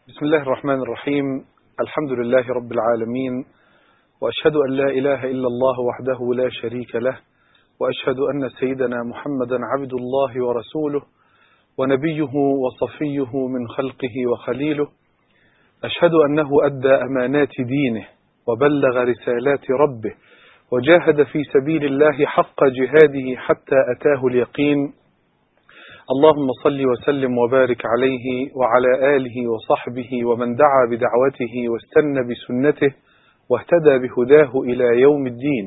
بسم الله الرحمن الرحيم الحمد لله رب العالمين وأشهد أن لا إله إلا الله وحده لا شريك له وأشهد أن سيدنا محمدا عبد الله ورسوله ونبيه وصفيه من خلقه وخليله أشهد أنه أدى أمانات دينه وبلغ رسالات ربه وجاهد في سبيل الله حق جهاده حتى أتاه اليقين اللهم صل وسلم وبارك عليه وعلى آله وصحبه ومن دعا بدعوته واستنى بسنته واهتدى بهداه إلى يوم الدين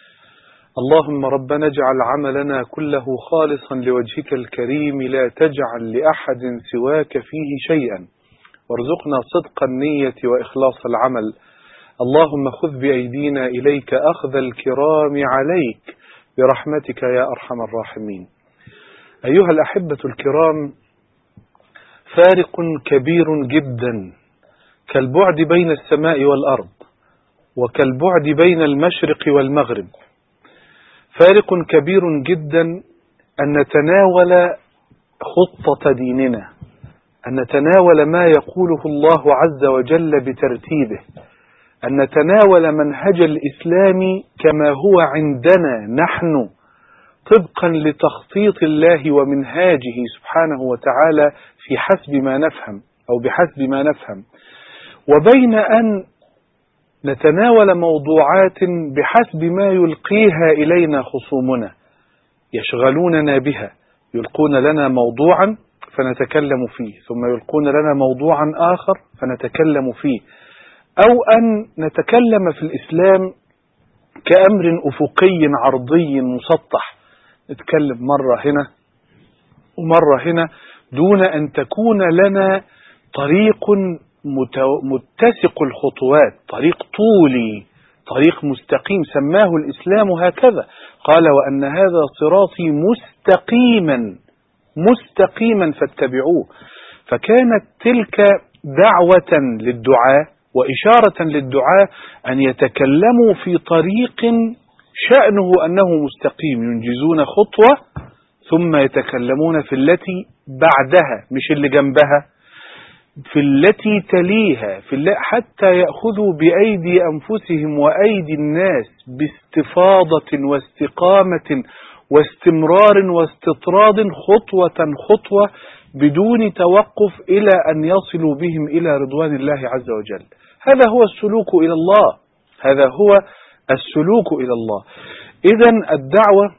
اللهم ربنا اجعل عملنا كله خالصا لوجهك الكريم لا تجعل لأحد سواك فيه شيئا وارزقنا صدق النية وإخلاص العمل اللهم خذ بأيدينا إليك أخذ الكرام عليك برحمتك يا أرحم الراحمين أيها الأحبة الكرام فارق كبير جدا كالبعد بين السماء والأرض وكالبعد بين المشرق والمغرب فارق كبير جدا أن نتناول خطة ديننا أن نتناول ما يقوله الله عز وجل بترتيبه أن نتناول منهج الإسلام كما هو عندنا نحن طبقا لتخطيط الله ومنهاجه سبحانه وتعالى في حسب ما نفهم أو بحسب ما نفهم وبين أن نتناول موضوعات بحسب ما يلقيها إلينا خصومنا يشغلوننا بها يلقون لنا موضوعا فنتكلم فيه ثم يلقون لنا موضوعا آخر فنتكلم فيه أو أن نتكلم في الإسلام كأمر أفقي عرضي مسطح نتكلم مرة هنا ومرة هنا دون أن تكون لنا طريق متسق الخطوات طريق طولي طريق مستقيم سماه الإسلام هكذا قال وأن هذا صراطي مستقيما مستقيما فاتبعوه فكانت تلك دعوة للدعاء وإشارة للدعاء أن يتكلموا في طريق شأنه أنه مستقيم ينجزون خطوة ثم يتكلمون في التي بعدها مش اللي جنبها في التي تليها في الل... حتى يأخذوا بأيدي أنفسهم وأيدي الناس باستفاضة واستقامة واستمرار واستطراد خطوة خطوة بدون توقف إلى أن يصلوا بهم إلى رضوان الله عز وجل هذا هو السلوك إلى الله هذا هو السلوك إلى الله إذا الدعوة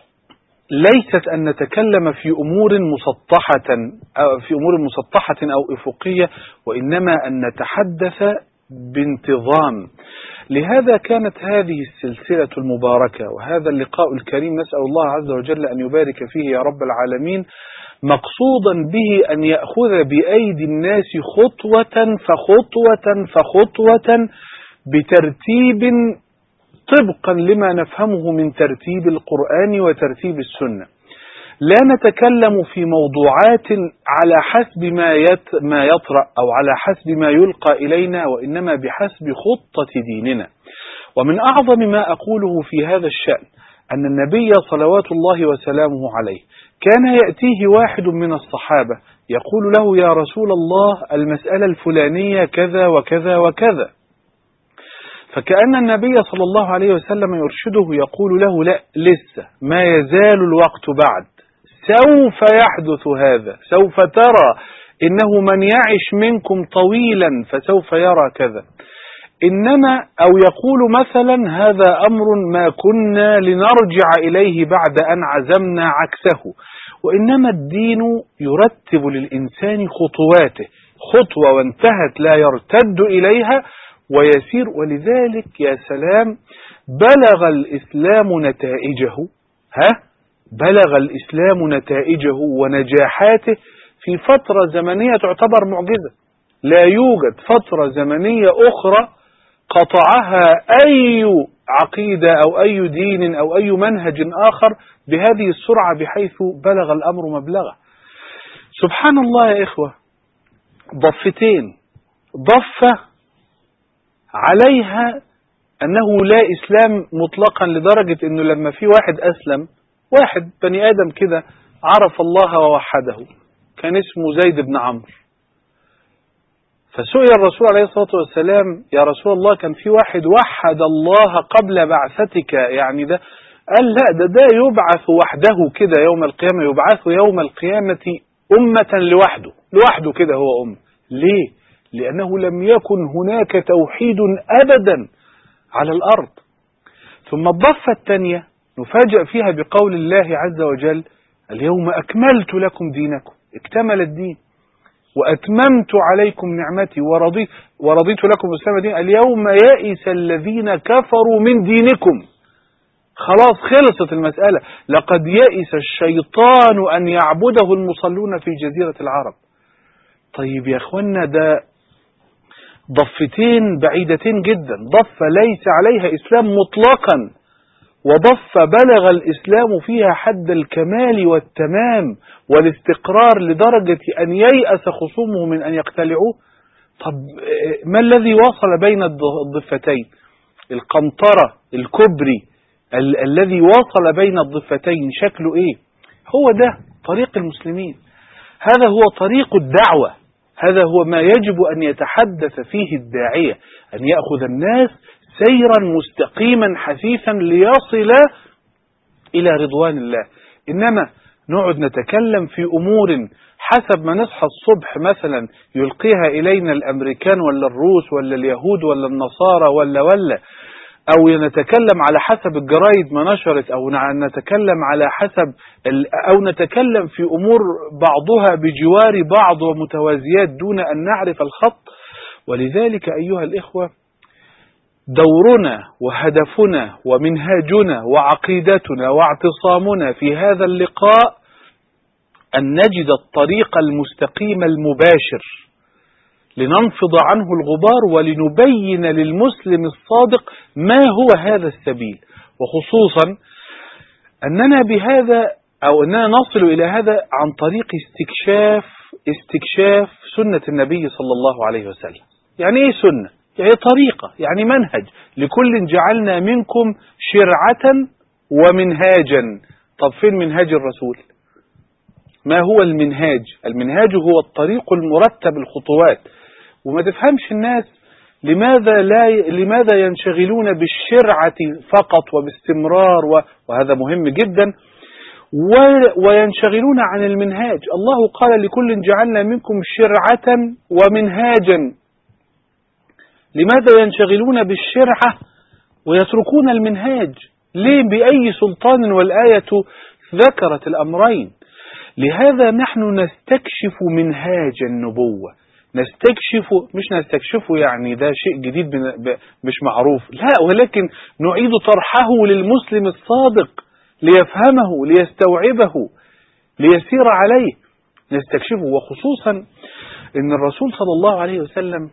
ليست أن نتكلم في أمور مسطحة أو في أمور مسطحة أو أفقية وإنما أن نتحدث بانتظام لهذا كانت هذه السلسلة المباركة وهذا اللقاء الكريم نسأل الله عز وجل أن يبارك فيه يا رب العالمين مقصودا به أن يأخذ بأيدي الناس خطوة فخطوة فخطوة بترتيب طبقا لما نفهمه من ترتيب القرآن وترتيب السنة لا نتكلم في موضوعات على حسب ما ما يطرأ أو على حسب ما يلقى إلينا وإنما بحسب خطة ديننا ومن أعظم ما أقوله في هذا الشأن أن النبي صلوات الله وسلامه عليه كان يأتيه واحد من الصحابة يقول له يا رسول الله المسألة الفلانية كذا وكذا وكذا فكأن النبي صلى الله عليه وسلم يرشده يقول له لا لسه ما يزال الوقت بعد سوف يحدث هذا سوف ترى إنه من يعش منكم طويلا فسوف يرى كذا إنما أو يقول مثلا هذا أمر ما كنا لنرجع إليه بعد أن عزمنا عكسه وإنما الدين يرتب للإنسان خطواته خطوة وانتهت لا يرتد إليها ويسير ولذلك يا سلام بلغ الإسلام نتائجه ها بلغ الإسلام نتائجه ونجاحاته في فترة زمنية تعتبر معجزة لا يوجد فترة زمنية أخرى قطعها أي عقيدة أو أي دين أو أي منهج آخر بهذه السرعة بحيث بلغ الأمر مبلغه سبحان الله يا إخوة ضفتين ضفة عليها أنه لا إسلام مطلقا لدرجة أنه لما في واحد أسلم واحد بني آدم كده عرف الله ووحده كان اسمه زيد بن عمرو فسئل الرسول عليه الصلاة والسلام يا رسول الله كان في واحد وحد الله قبل بعثتك يعني ده قال لا ده ده يبعث وحده كده يوم القيامة يبعث يوم القيامة أمة لوحده لوحده كده هو أمة ليه؟ لأنه لم يكن هناك توحيد أبدا على الأرض ثم الضفة الثانية نفاجأ فيها بقول الله عز وجل اليوم أكملت لكم دينكم اكتمل الدين وأتممت عليكم نعمتي ورضيت, ورضيت لكم الإسلام دين اليوم يئس الذين كفروا من دينكم خلاص خلصت المسألة لقد يئس الشيطان أن يعبده المصلون في جزيرة العرب طيب يا أخوانا ده ضفتين بعيدتين جدا ضفة ليس عليها إسلام مطلقا وضفة بلغ الإسلام فيها حد الكمال والتمام والاستقرار لدرجة أن ييأس خصومه من أن يقتلعوه طب ما الذي وصل بين الضفتين القنطرة الكبري ال الذي وصل بين الضفتين شكله ايه هو ده طريق المسلمين هذا هو طريق الدعوة هذا هو ما يجب أن يتحدث فيه الداعية أن يأخذ الناس سيرا مستقيما حثيثا ليصل إلى رضوان الله إنما نقعد نتكلم في أمور حسب ما نصحى الصبح مثلا يلقيها إلينا الأمريكان ولا الروس ولا اليهود ولا النصارى ولا ولا أو نتكلم على حسب الجرايد ما نشرت أو نتكلم على حسب أو نتكلم في أمور بعضها بجوار بعض ومتوازيات دون أن نعرف الخط ولذلك أيها الإخوة دورنا وهدفنا ومنهاجنا وعقيدتنا واعتصامنا في هذا اللقاء أن نجد الطريق المستقيم المباشر لننفض عنه الغبار ولنبين للمسلم الصادق ما هو هذا السبيل وخصوصا أننا بهذا أو أننا نصل إلى هذا عن طريق استكشاف استكشاف سنة النبي صلى الله عليه وسلم يعني إيه سنة؟ يعني طريقة يعني منهج لكل جعلنا منكم شرعة ومنهاجا طب فين منهاج الرسول ما هو المنهاج المنهاج هو الطريق المرتب الخطوات وما تفهمش الناس لماذا لا لماذا ينشغلون بالشرعة فقط وباستمرار وهذا مهم جدا وينشغلون عن المنهاج الله قال لكل جعلنا منكم شرعة ومنهاجا لماذا ينشغلون بالشرعة ويتركون المنهاج ليه بأي سلطان والآية ذكرت الأمرين لهذا نحن نستكشف منهاج النبوة نستكشف مش نستكشفه يعني ده شيء جديد مش معروف لا ولكن نعيد طرحه للمسلم الصادق ليفهمه ليستوعبه ليسير عليه نستكشفه وخصوصا ان الرسول صلى الله عليه وسلم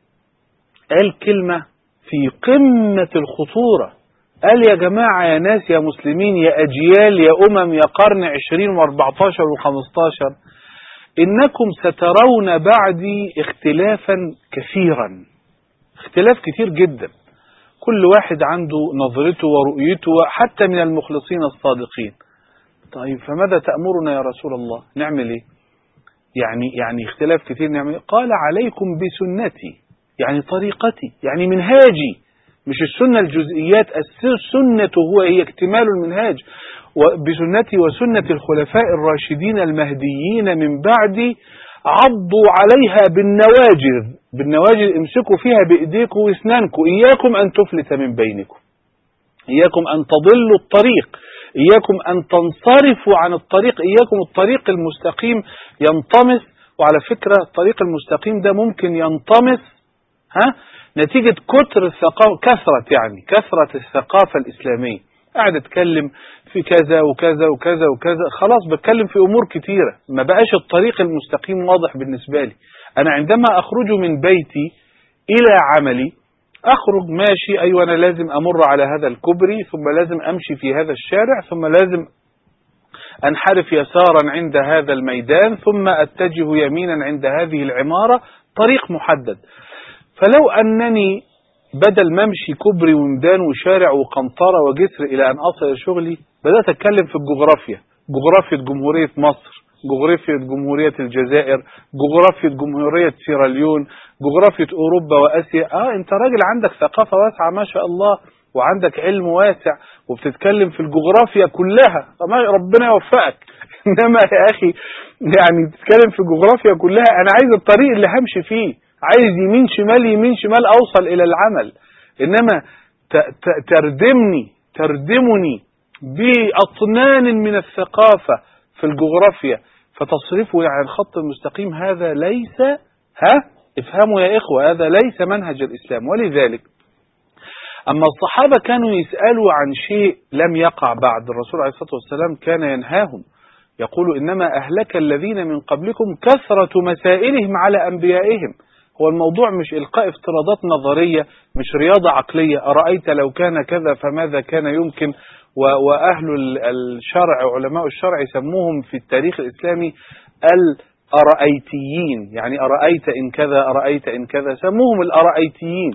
قال كلمة في قمة الخطورة قال يا جماعة يا ناس يا مسلمين يا أجيال يا أمم يا قرن عشرين واربعتاشر وخمستاشر إنكم سترون بعدي اختلافا كثيرا اختلاف كثير جدا كل واحد عنده نظرته ورؤيته حتى من المخلصين الصادقين طيب فماذا تأمرنا يا رسول الله نعمل ايه يعني يعني اختلاف كثير نعمل إيه؟ قال عليكم بسنتي يعني طريقتي يعني منهاجي مش السنة الجزئيات السنة هو هي اكتمال المنهاج بسنتي وسنة الخلفاء الراشدين المهديين من بعدي عضوا عليها بالنواجذ بالنواجذ امسكوا فيها بإيديكم واسنانكم إياكم أن تفلت من بينكم إياكم أن تضلوا الطريق إياكم أن تنصرفوا عن الطريق إياكم الطريق المستقيم ينطمس وعلى فكرة الطريق المستقيم ده ممكن ينطمس ها نتيجة كتر الثقافة كثرة يعني كثرة الثقافة الإسلامية قاعد اتكلم في كذا وكذا وكذا وكذا خلاص بتكلم في امور كتيرة ما بقاش الطريق المستقيم واضح بالنسبة لي انا عندما اخرج من بيتي الى عملي اخرج ماشي ايوه انا لازم امر على هذا الكوبري ثم لازم امشي في هذا الشارع ثم لازم انحرف يسارا عند هذا الميدان ثم اتجه يمينا عند هذه العمارة طريق محدد فلو انني بدل ما امشي كوبري وميدان وشارع وقنطرة وجسر إلى أن أصل إلى شغلي بدأت أتكلم في الجغرافيا جغرافيا جمهورية مصر جغرافيا جمهورية الجزائر جغرافيا جمهورية سيراليون جغرافية أوروبا وآسيا آه أنت راجل عندك ثقافة واسعة ما شاء الله وعندك علم واسع وبتتكلم في الجغرافيا كلها ربنا يوفقك إنما يا أخي يعني تتكلم في الجغرافيا كلها أنا عايز الطريق اللي همشي فيه عايز يمين شمال يمين شمال أوصل إلى العمل إنما تردمني تردمني بأطنان من الثقافة في الجغرافيا فتصرفه عن الخط المستقيم هذا ليس ها افهموا يا إخوة هذا ليس منهج الإسلام ولذلك أما الصحابة كانوا يسألوا عن شيء لم يقع بعد الرسول عليه الصلاة والسلام كان ينهاهم يقول إنما أهلك الذين من قبلكم كثرة مسائلهم على أنبيائهم هو الموضوع مش إلقاء افتراضات نظرية مش رياضة عقلية أرأيت لو كان كذا فماذا كان يمكن وأهل الشرع علماء الشرع يسموهم في التاريخ الإسلامي الأرأيتيين يعني أرأيت إن كذا أرأيت إن كذا سموهم الأرأيتيين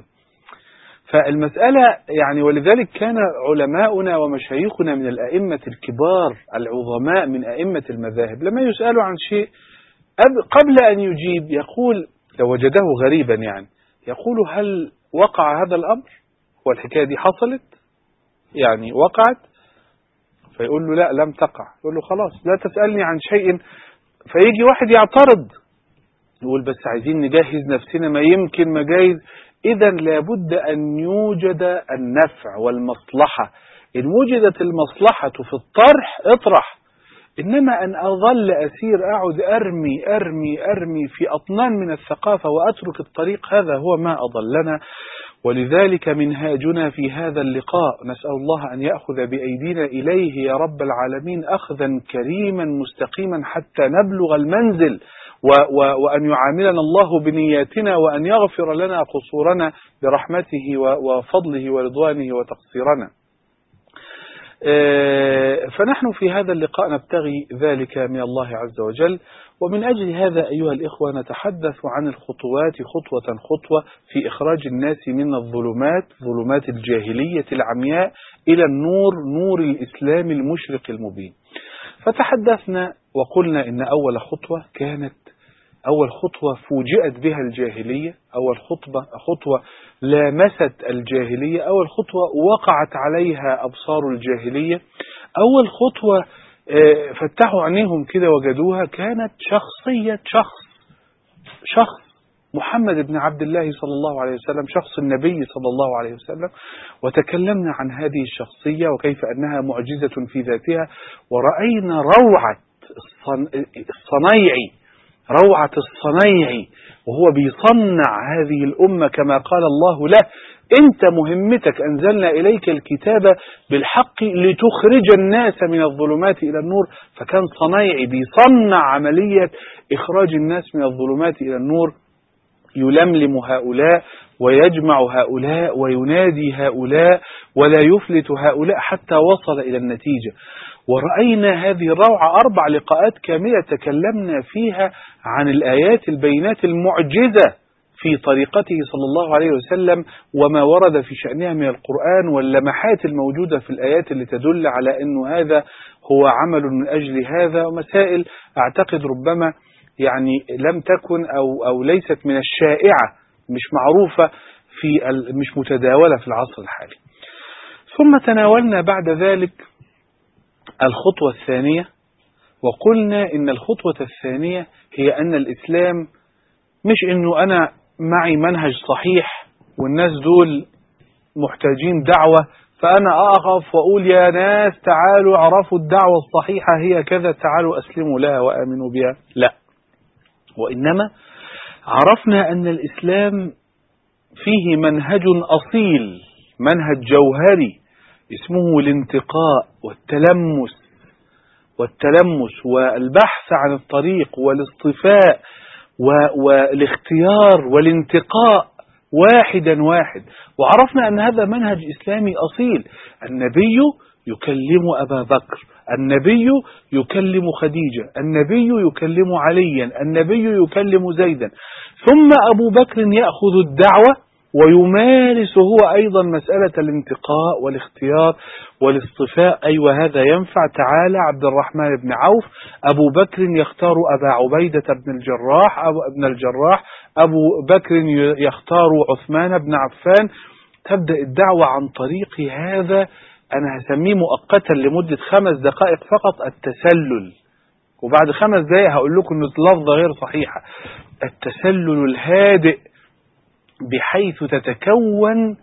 فالمسألة يعني ولذلك كان علماؤنا ومشايخنا من الأئمة الكبار العظماء من أئمة المذاهب لما يسألوا عن شيء قبل أن يجيب يقول لو وجده غريبا يعني يقول هل وقع هذا الأمر والحكاية دي حصلت يعني وقعت فيقول له لا لم تقع يقول له خلاص لا تسألني عن شيء فيجي واحد يعترض يقول بس عايزين نجهز نفسنا ما يمكن ما جايز إذا لابد أن يوجد النفع والمصلحة إن وجدت المصلحة في الطرح اطرح إنما أن أظل أسير أعد أرمي أرمي أرمي في أطنان من الثقافة وأترك الطريق هذا هو ما أضلنا ولذلك منهاجنا في هذا اللقاء نسأل الله أن يأخذ بأيدينا إليه يا رب العالمين أخذا كريما مستقيما حتى نبلغ المنزل وأن يعاملنا الله بنياتنا وأن يغفر لنا قصورنا برحمته وفضله ورضوانه وتقصيرنا فنحن في هذا اللقاء نبتغي ذلك من الله عز وجل ومن أجل هذا أيها الإخوة نتحدث عن الخطوات خطوة خطوة في إخراج الناس من الظلمات ظلمات الجاهلية العمياء إلى النور نور الإسلام المشرق المبين فتحدثنا وقلنا إن أول خطوة كانت أول خطوة فوجئت بها الجاهلية أول خطوة خطوة لامست الجاهلية أول خطوة وقعت عليها أبصار الجاهلية أول خطوة فتحوا عينيهم كده وجدوها كانت شخصية شخص شخص محمد بن عبد الله صلى الله عليه وسلم شخص النبي صلى الله عليه وسلم وتكلمنا عن هذه الشخصية وكيف أنها معجزة في ذاتها ورأينا روعة الصنيعي روعة الصنيعي وهو بيصنع هذه الأمة كما قال الله له أنت مهمتك أنزلنا إليك الكتاب بالحق لتخرج الناس من الظلمات إلى النور فكان صنيعي بيصنع عملية إخراج الناس من الظلمات إلى النور يلملم هؤلاء ويجمع هؤلاء وينادي هؤلاء ولا يفلت هؤلاء حتى وصل إلى النتيجة ورأينا هذه الروعة أربع لقاءات كاملة تكلمنا فيها عن الآيات البينات المعجزة في طريقته صلى الله عليه وسلم وما ورد في شأنها من القرآن واللمحات الموجودة في الآيات اللي تدل على أنه هذا هو عمل من أجل هذا ومسائل أعتقد ربما يعني لم تكن أو, أو ليست من الشائعة مش معروفة في مش متداولة في العصر الحالي ثم تناولنا بعد ذلك الخطوة الثانية وقلنا إن الخطوة الثانية هي أن الإسلام مش إنه أنا معي منهج صحيح والناس دول محتاجين دعوة فأنا أقف وأقول يا ناس تعالوا عرفوا الدعوة الصحيحة هي كذا تعالوا أسلموا لها وآمنوا بها لا وإنما عرفنا أن الإسلام فيه منهج أصيل منهج جوهري اسمه الانتقاء والتلمس والتلمس والبحث عن الطريق والاصطفاء والاختيار والانتقاء واحدا واحد وعرفنا أن هذا منهج إسلامي أصيل النبي يكلم أبا بكر النبي يكلم خديجة النبي يكلم عليا النبي يكلم زيدا ثم أبو بكر يأخذ الدعوة ويمارس هو أيضا مسألة الانتقاء والاختيار والاصطفاء أي أيوة وهذا ينفع تعالى عبد الرحمن بن عوف أبو بكر يختار أبا عبيدة بن الجراح أو ابن الجراح أبو بكر يختار عثمان بن عفان تبدأ الدعوة عن طريق هذا أنا هسميه مؤقتا لمدة خمس دقائق فقط التسلل وبعد خمس دقائق هقول لكم ان اللفظة غير صحيحة التسلل الهادئ بحيث تتكون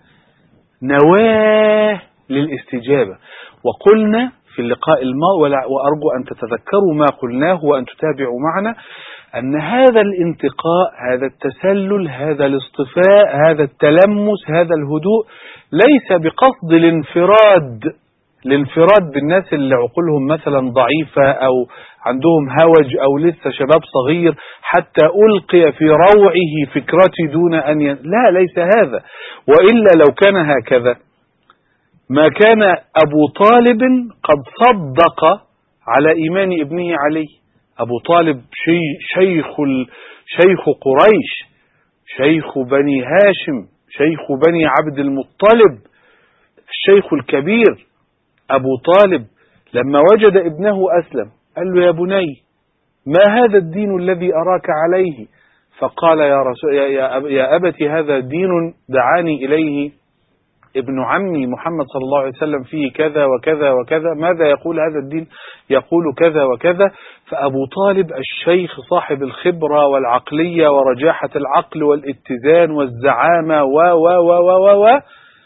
نواة للاستجابة وقلنا في اللقاء الماضي وأرجو أن تتذكروا ما قلناه وأن تتابعوا معنا أن هذا الانتقاء هذا التسلل هذا الاصطفاء هذا التلمس هذا الهدوء ليس بقصد الانفراد الانفراد بالناس اللي عقولهم مثلا ضعيفة أو عندهم هوج أو لسه شباب صغير حتى ألقي في روعه فكرتي دون أن ي... لا ليس هذا وإلا لو كان هكذا ما كان أبو طالب قد صدق على إيمان ابنه علي أبو طالب شي شيخ شيخ قريش شيخ بني هاشم شيخ بني عبد المطلب الشيخ الكبير أبو طالب لما وجد ابنه أسلم قال له يا بني ما هذا الدين الذي أراك عليه فقال يا, رسول يا, يا, يا أبت هذا دين دعاني إليه ابن عمي محمد صلى الله عليه وسلم فيه كذا وكذا وكذا ماذا يقول هذا الدين يقول كذا وكذا فأبو طالب الشيخ صاحب الخبرة والعقلية ورجاحة العقل والاتزان والزعامة و و و و و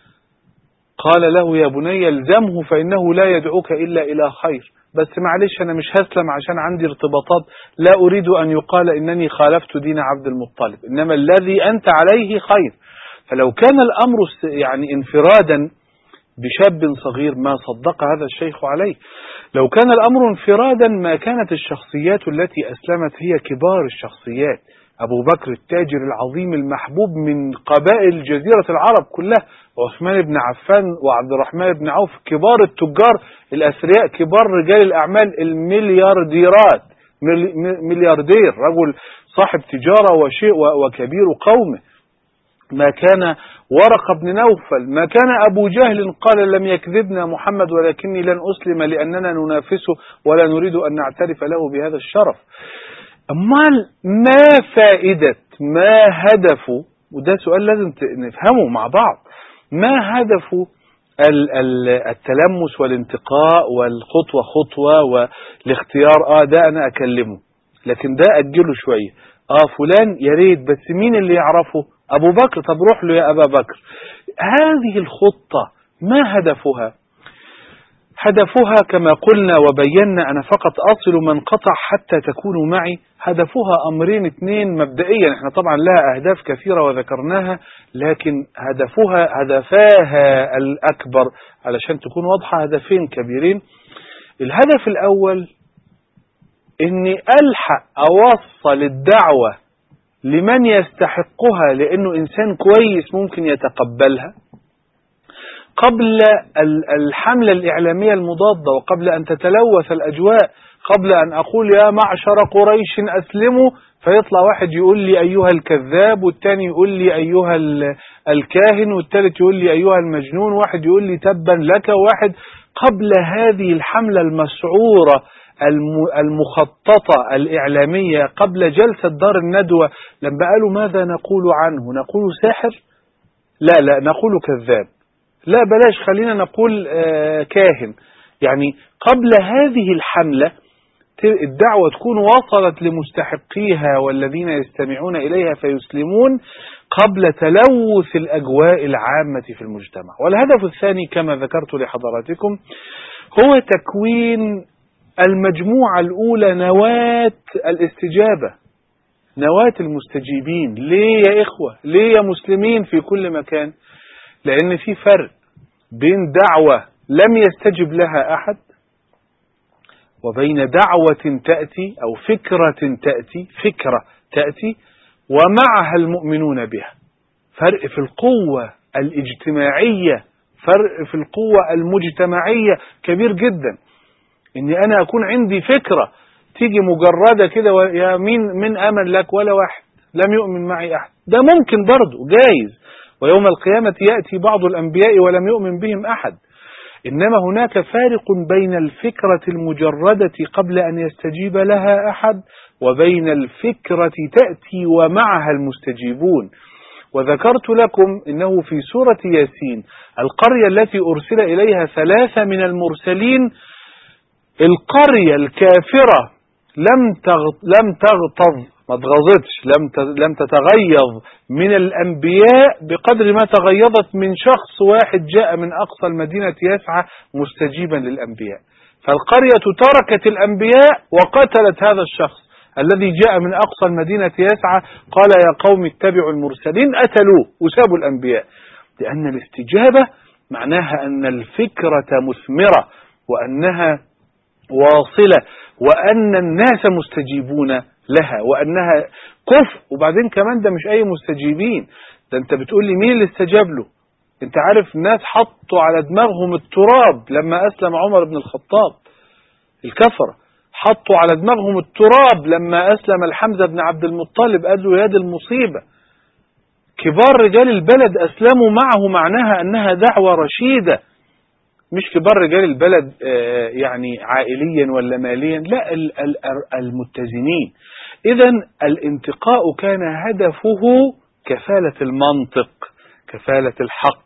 قال له يا بني الزمه فإنه لا يدعوك إلا إلى خير بس معلش أنا مش هسلم عشان عندي ارتباطات لا أريد أن يقال إنني خالفت دين عبد المطلب إنما الذي أنت عليه خير فلو كان الأمر يعني انفرادا بشاب صغير ما صدق هذا الشيخ عليه لو كان الأمر انفرادا ما كانت الشخصيات التي أسلمت هي كبار الشخصيات أبو بكر التاجر العظيم المحبوب من قبائل جزيرة العرب كلها وعثمان بن عفان وعبد الرحمن بن عوف كبار التجار الأثرياء كبار رجال الأعمال المليارديرات ملياردير رجل صاحب تجارة وشيء وكبير قومه ما كان ورق بن نوفل ما كان أبو جهل قال لم يكذبنا محمد ولكني لن أسلم لأننا ننافسه ولا نريد أن نعترف له بهذا الشرف أمال ما فائدة ما هدفه وده سؤال لازم نفهمه مع بعض ما هدف التلمس والانتقاء والخطوة خطوة والاختيار اه ده انا اكلمه لكن ده اجله شوية اه فلان يا ريت بس مين اللي يعرفه ابو بكر طب روح له يا ابا بكر هذه الخطة ما هدفها هدفها كما قلنا وبينا أنا فقط أصل من قطع حتى تكونوا معي هدفها أمرين اثنين مبدئيا احنا طبعا لها أهداف كثيرة وذكرناها لكن هدفها هدفاها الأكبر علشان تكون واضحة هدفين كبيرين الهدف الأول إني ألحق أوصل الدعوة لمن يستحقها لأنه إنسان كويس ممكن يتقبلها قبل الحملة الإعلامية المضادة وقبل أن تتلوث الأجواء قبل أن أقول يا معشر قريش أسلموا فيطلع واحد يقول لي أيها الكذاب والتاني يقول لي أيها الكاهن والتالت يقول لي أيها المجنون واحد يقول لي تبا لك واحد قبل هذه الحملة المسعورة المخططة الإعلامية قبل جلسة دار الندوة لما قالوا ماذا نقول عنه نقول ساحر لا لا نقول كذاب لا بلاش خلينا نقول آه كاهن يعني قبل هذه الحملة الدعوة تكون وصلت لمستحقيها والذين يستمعون إليها فيسلمون قبل تلوث الأجواء العامة في المجتمع والهدف الثاني كما ذكرت لحضراتكم هو تكوين المجموعة الأولى نواة الاستجابة نواة المستجيبين ليه يا إخوة ليه يا مسلمين في كل مكان لأن في فرق بين دعوة لم يستجب لها أحد وبين دعوة تأتي أو فكرة تأتي فكرة تأتي ومعها المؤمنون بها فرق في القوة الاجتماعية فرق في القوة المجتمعية كبير جدا إني أنا أكون عندي فكرة تيجي مجردة كده يا مين من أمن لك ولا واحد لم يؤمن معي أحد ده ممكن برضه جايز ويوم القيامة يأتي بعض الأنبياء ولم يؤمن بهم أحد إنما هناك فارق بين الفكرة المجردة قبل أن يستجيب لها أحد وبين الفكرة تأتي ومعها المستجيبون وذكرت لكم إنه في سورة ياسين القرية التي أرسل إليها ثلاثة من المرسلين القرية الكافرة لم لم تغتظ ما تغضتش لم لم تتغيظ من الأنبياء بقدر ما تغيظت من شخص واحد جاء من أقصى المدينة يسعى مستجيبا للأنبياء فالقرية تركت الأنبياء وقتلت هذا الشخص الذي جاء من أقصى المدينة يسعى قال يا قوم اتبعوا المرسلين أتلوه وسابوا الأنبياء لأن الاستجابة معناها أن الفكرة مثمرة وأنها واصلة وأن الناس مستجيبون لها وأنها كفء وبعدين كمان ده مش أي مستجيبين ده أنت بتقول لي مين اللي استجاب له أنت عارف ناس حطوا على دماغهم التراب لما أسلم عمر بن الخطاب الكفرة حطوا على دماغهم التراب لما أسلم الحمزة بن عبد المطلب قال له يا دي المصيبة كبار رجال البلد أسلموا معه معناها أنها دعوة رشيدة مش كبار رجال البلد يعني عائليا ولا ماليا لا المتزنين إذا الانتقاء كان هدفه كفالة المنطق كفالة الحق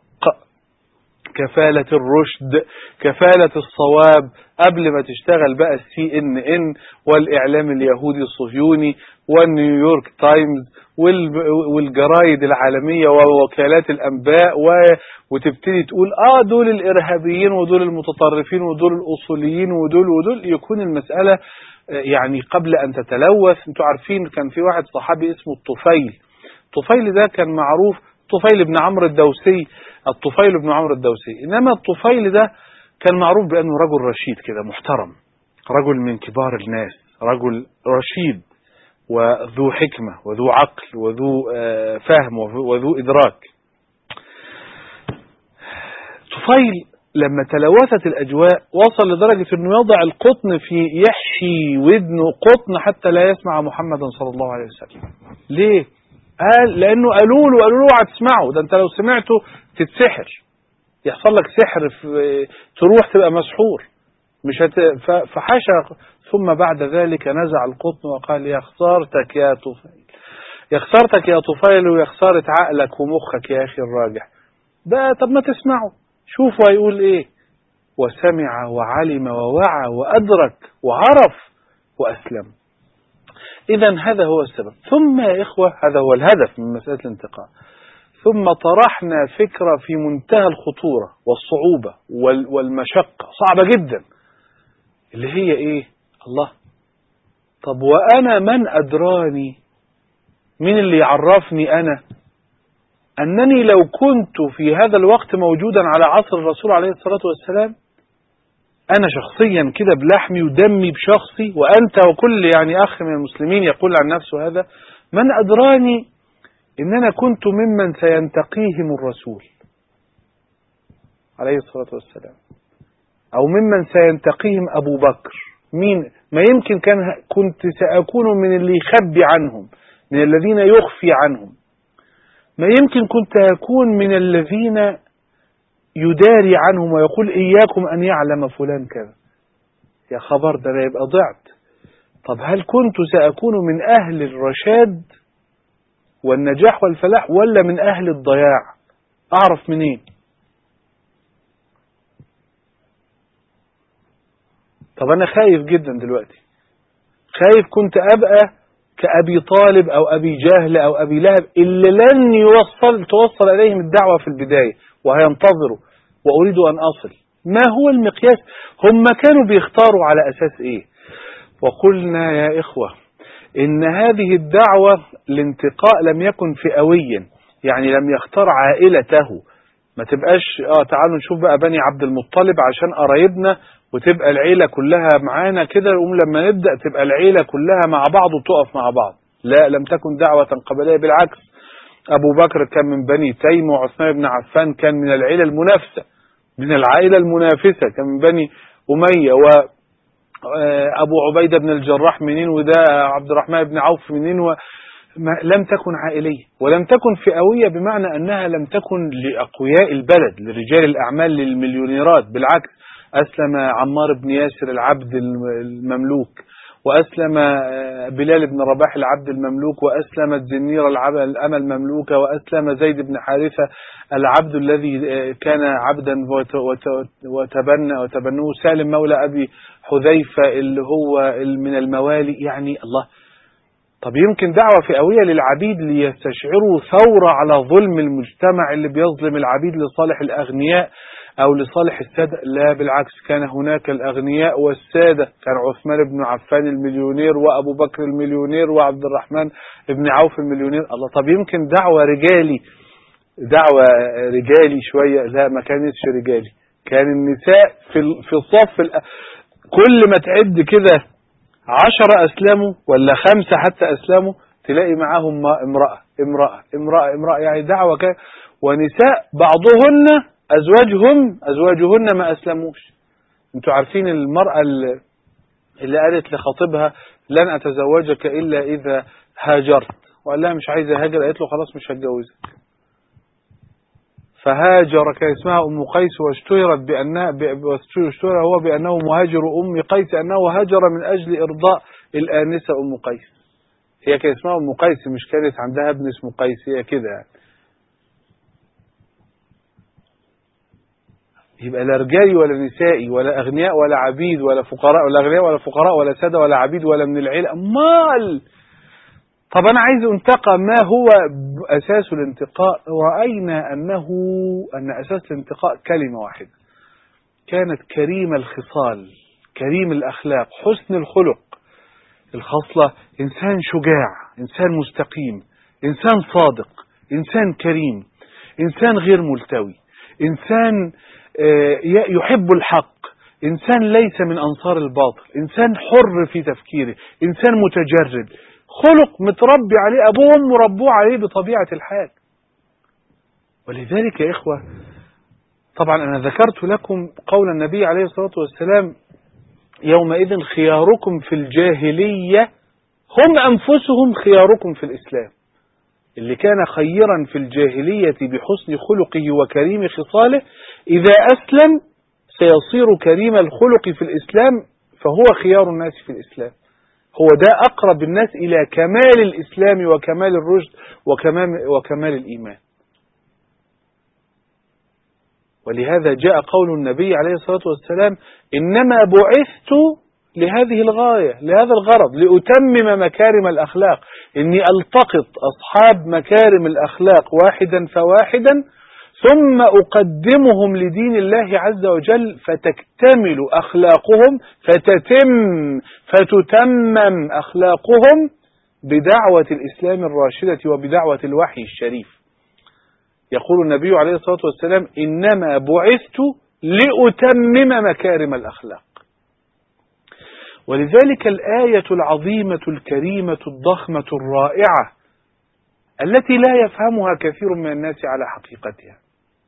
كفالة الرشد كفالة الصواب قبل ما تشتغل بقى السي ان ان والاعلام اليهودي الصهيوني والنيويورك تايمز والجرايد العالمية ووكالات الانباء وتبتدي تقول اه دول الارهابيين ودول المتطرفين ودول الاصوليين ودول ودول يكون المسألة يعني قبل ان تتلوث انتوا عارفين كان في واحد صحابي اسمه الطفيل الطفيل ده كان معروف الطفيل بن عمرو الدوسي الطفيل بن عمرو الدوسي إنما الطفيل ده كان معروف بأنه رجل رشيد كده محترم رجل من كبار الناس رجل رشيد وذو حكمة وذو عقل وذو فهم وذو إدراك طفيل لما تلوثت الأجواء وصل لدرجة أنه يضع القطن في يحشي ودنه قطن حتى لا يسمع محمدا صلى الله عليه وسلم ليه؟ قال لأنه قالوا له قالوا له اوعى تسمعه ده أنت لو سمعته تتسحر يحصل لك سحر في تروح تبقى مسحور مش هت... فحشى ثم بعد ذلك نزع القطن وقال يا خسارتك يا طفيل يا خسارتك يا طفيل ويا خسارة عقلك ومخك يا أخي الراجح ده طب ما تسمعه شوفوا هيقول ايه وسمع وعلم ووعى وأدرك وعرف وأسلم إذا هذا هو السبب ثم يا إخوة هذا هو الهدف من مسألة الانتقاء ثم طرحنا فكرة في منتهى الخطورة والصعوبة والمشقة صعبة جدا اللي هي إيه الله طب وأنا من أدراني من اللي يعرفني أنا أنني لو كنت في هذا الوقت موجودا على عصر الرسول عليه الصلاة والسلام أنا شخصيا كده بلحمي ودمي بشخصي وأنت وكل يعني أخ من المسلمين يقول عن نفسه هذا من أدراني إن أنا كنت ممن سينتقيهم الرسول عليه الصلاة والسلام أو ممن سينتقيهم أبو بكر مين ما يمكن كان كنت سأكون من اللي يخبي عنهم من الذين يخفي عنهم ما يمكن كنت أكون من الذين يداري عنهم ويقول إياكم أن يعلم فلان كذا يا خبر ده أنا يبقى ضعت طب هل كنت سأكون من أهل الرشاد والنجاح والفلاح ولا من أهل الضياع أعرف منين طب أنا خايف جدا دلوقتي خايف كنت أبقى كأبي طالب أو أبي جهل أو أبي لهب اللي لن يوصل توصل إليهم الدعوة في البداية وهينتظروا وأريد أن أصل ما هو المقياس هم كانوا بيختاروا على أساس إيه وقلنا يا إخوة إن هذه الدعوة الانتقاء لم يكن فئويا يعني لم يختار عائلته ما تبقاش اه تعالوا نشوف بقى بني عبد المطلب عشان قرايبنا وتبقى العيلة كلها معانا كده نقوم لما نبدأ تبقى العيلة كلها مع بعض وتقف مع بعض لا لم تكن دعوة قبلية بالعكس أبو بكر كان من بني تيم وعثمان بن عفان كان من العيلة المنافسة من العائلة المنافسة كان من بني أمية و أبو عبيدة بن الجراح منين وده عبد الرحمن بن عوف منين و لم تكن عائلية ولم تكن فئوية بمعنى أنها لم تكن لأقوياء البلد لرجال الأعمال للمليونيرات بالعكس أسلم عمار بن ياسر العبد المملوك وأسلم بلال بن رباح العبد المملوك وأسلمت زنير الأمة المملوكة وأسلم زيد بن حارثة العبد الذي كان عبدا وتبنى وتبنوه سالم مولى أبي حذيفة اللي هو من الموالي يعني الله طب يمكن دعوة فئوية للعبيد ليستشعروا ثورة على ظلم المجتمع اللي بيظلم العبيد لصالح الأغنياء أو لصالح السادة لا بالعكس كان هناك الأغنياء والسادة كان عثمان بن عفان المليونير وأبو بكر المليونير وعبد الرحمن بن عوف المليونير الله طب يمكن دعوة رجالي دعوة رجالي شوية لا ما كانتش رجالي كان النساء في في الصف كل ما تعد كده عشرة أسلموا ولا خمسة حتى أسلموا تلاقي معاهم امرأة امرأة امرأة امرأة يعني دعوة كده ونساء بعضهن أزواجهم أزواجهن ما أسلموش انتوا عارفين المرأة اللي, اللي قالت لخطيبها لن أتزوجك إلا إذا هاجرت وقال لها مش عايزة هاجر قالت له خلاص مش هتجوزك فهاجر كان اسمها أم قيس واشتهرت بأنها واشتهر هو بأنه مهاجر أم قيس أنه هاجر من أجل إرضاء الآنسة أم قيس هي كان اسمها أم قيس مش كانت عندها ابن اسمه قيس هي كده يعني يبقى لا رجالي ولا نسائي ولا أغنياء ولا عبيد ولا فقراء ولا أغنياء ولا فقراء ولا سادة ولا عبيد ولا من العيلة مال طب أنا عايز أنتقى ما هو أساس الانتقاء رأينا أنه أن أساس الانتقاء كلمة واحدة كانت كريم الخصال كريم الأخلاق حسن الخلق الخصلة إنسان شجاع إنسان مستقيم إنسان صادق إنسان كريم إنسان غير ملتوي إنسان يحب الحق إنسان ليس من أنصار الباطل إنسان حر في تفكيره إنسان متجرد خلق متربي عليه أبوه وأمه ربوه عليه بطبيعة الحال ولذلك يا إخوة طبعا أنا ذكرت لكم قول النبي عليه الصلاة والسلام يومئذ خياركم في الجاهلية هم أنفسهم خياركم في الإسلام اللي كان خيرا في الجاهلية بحسن خلقه وكريم خصاله إذا أسلم سيصير كريم الخلق في الإسلام فهو خيار الناس في الإسلام هو ده أقرب الناس إلى كمال الإسلام وكمال الرشد وكمال, وكمال الإيمان ولهذا جاء قول النبي عليه الصلاة والسلام إنما بعثت لهذه الغاية لهذا الغرض لأتمم مكارم الأخلاق إني ألتقط أصحاب مكارم الأخلاق واحدا فواحدا ثم أقدمهم لدين الله عز وجل فتكتمل أخلاقهم فتتم فتتمم أخلاقهم بدعوة الإسلام الراشدة وبدعوة الوحي الشريف يقول النبي عليه الصلاة والسلام إنما بعثت لأتمم مكارم الأخلاق ولذلك الآية العظيمة الكريمة الضخمة الرائعة التي لا يفهمها كثير من الناس على حقيقتها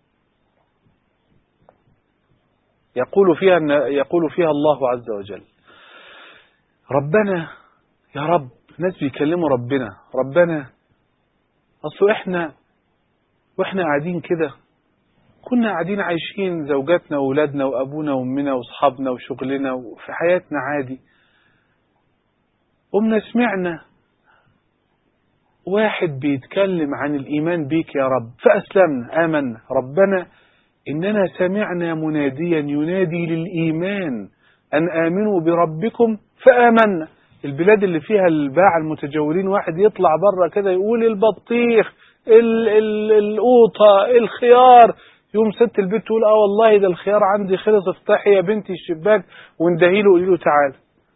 يقول فيها يقول فيها الله عز وجل ربنا يا رب ناس بيكلموا ربنا ربنا اصل احنا واحنا قاعدين كده كنا قاعدين عايشين زوجاتنا واولادنا وابونا وامنا واصحابنا وشغلنا وفي حياتنا عادي قمنا سمعنا واحد بيتكلم عن الإيمان بيك يا رب فأسلمنا آمنا ربنا إننا سمعنا مناديا ينادي للإيمان أن آمنوا بربكم فآمنا البلاد اللي فيها الباع المتجولين واحد يطلع بره كده يقول البطيخ ال ال القوطة الخيار يوم ست البيت تقول اه والله ده الخيار عندي خلص افتحي يا بنتي الشباك واندهي له قولي له تعالى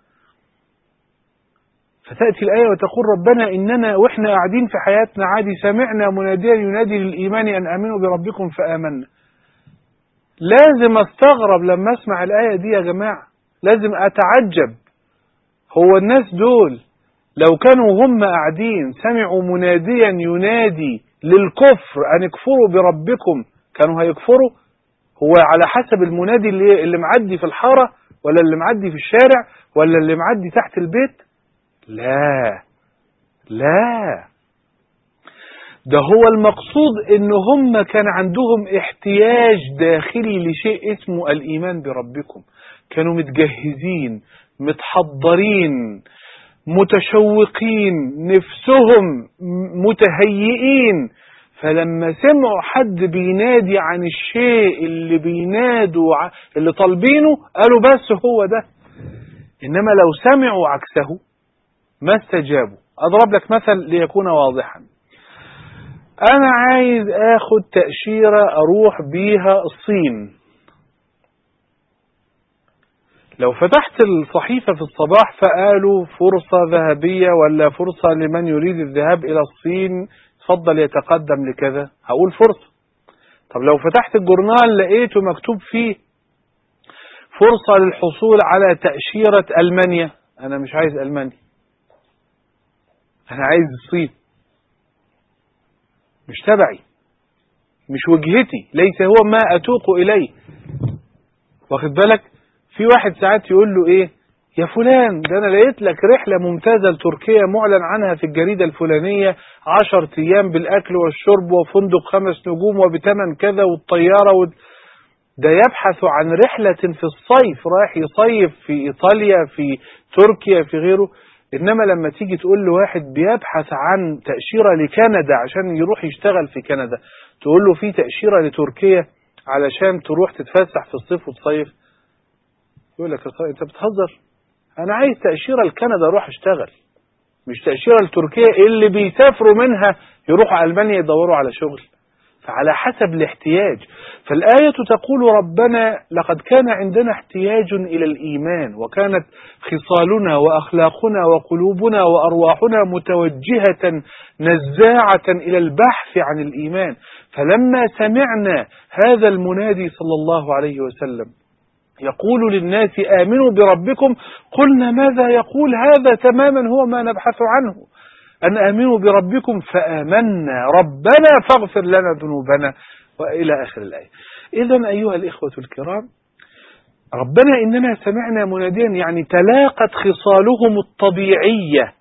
فتأتي الآية وتقول ربنا إننا وإحنا قاعدين في حياتنا عادي سمعنا مناديا ينادي للإيمان أن آمنوا بربكم فآمنا لازم استغرب لما اسمع الآية دي يا جماعة لازم أتعجب هو الناس دول لو كانوا هم قاعدين سمعوا مناديا ينادي للكفر أن اكفروا بربكم كانوا هيكفروا هو على حسب المنادي اللي, اللي معدي في الحارة ولا اللي معدي في الشارع ولا اللي معدي تحت البيت لا لا ده هو المقصود ان هم كان عندهم احتياج داخلي لشيء اسمه الايمان بربكم كانوا متجهزين متحضرين متشوقين نفسهم متهيئين فلما سمعوا حد بينادي عن الشيء اللي بينادوا اللي طالبينه قالوا بس هو ده إنما لو سمعوا عكسه ما استجابوا أضرب لك مثل ليكون واضحا أنا عايز آخد تأشيرة أروح بيها الصين لو فتحت الصحيفة في الصباح فقالوا فرصة ذهبية ولا فرصة لمن يريد الذهاب إلى الصين تفضل يتقدم لكذا هقول فرصة طب لو فتحت الجورنال لقيته مكتوب فيه فرصة للحصول على تأشيرة ألمانيا أنا مش عايز ألمانيا أنا عايز الصين مش تبعي مش وجهتي ليس هو ما أتوق إليه واخد بالك في واحد ساعات يقول له إيه يا فلان ده أنا لقيت لك رحلة ممتازة لتركيا معلن عنها في الجريدة الفلانية عشر أيام بالأكل والشرب وفندق خمس نجوم وبتمن كذا والطيارة و... ده يبحث عن رحلة في الصيف رايح يصيف في إيطاليا في تركيا في غيره إنما لما تيجي تقول لواحد بيبحث عن تأشيرة لكندا عشان يروح يشتغل في كندا تقول له في تأشيرة لتركيا علشان تروح تتفسح في الصيف وتصيف يقول لك انت بتهزر انا عايز تأشيرة لكندا اروح اشتغل مش تأشيرة لتركيا اللي بيسافروا منها يروحوا ألمانيا يدوروا على شغل فعلى حسب الاحتياج فالآية تقول ربنا لقد كان عندنا احتياج إلى الإيمان وكانت خصالنا وأخلاقنا وقلوبنا وأرواحنا متوجهة نزاعة إلى البحث عن الإيمان فلما سمعنا هذا المنادي صلى الله عليه وسلم يقول للناس آمنوا بربكم قلنا ماذا يقول هذا تماما هو ما نبحث عنه أن آمنوا بربكم فآمنا ربنا فاغفر لنا ذنوبنا وإلى آخر الآية إذا أيها الإخوة الكرام ربنا إننا سمعنا مناديا يعني تلاقت خصالهم الطبيعية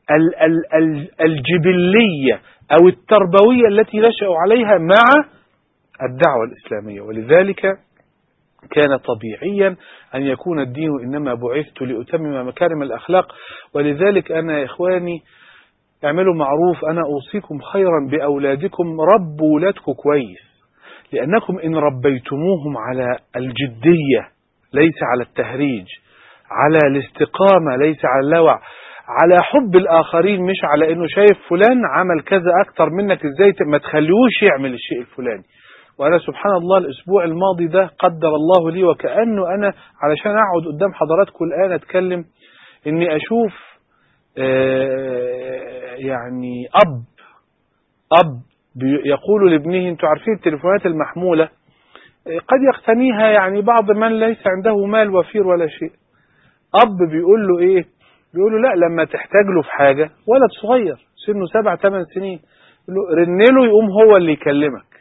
الجبلية أو التربوية التي نشأوا عليها مع الدعوة الإسلامية ولذلك كان طبيعيا أن يكون الدين إنما بعثت لأتمم مكارم الأخلاق ولذلك أنا يا إخواني اعملوا معروف أنا أوصيكم خيرا بأولادكم ربوا ولادكم كويس لأنكم إن ربيتموهم على الجدية ليس على التهريج على الاستقامة ليس على اللوع على حب الآخرين مش على إنه شايف فلان عمل كذا أكتر منك إزاي ما تخليهوش يعمل الشيء الفلاني وأنا سبحان الله الأسبوع الماضي ده قدر الله لي وكأنه أنا علشان أقعد قدام حضراتكم الآن أتكلم إني أشوف يعني أب أب يقول لابنه أنتوا عارفين التليفونات المحمولة قد يقتنيها يعني بعض من ليس عنده مال وفير ولا شيء أب بيقول له إيه بيقول له لا لما تحتاج له في حاجة ولد صغير سنه سبع ثمان سنين رنله يقوم هو اللي يكلمك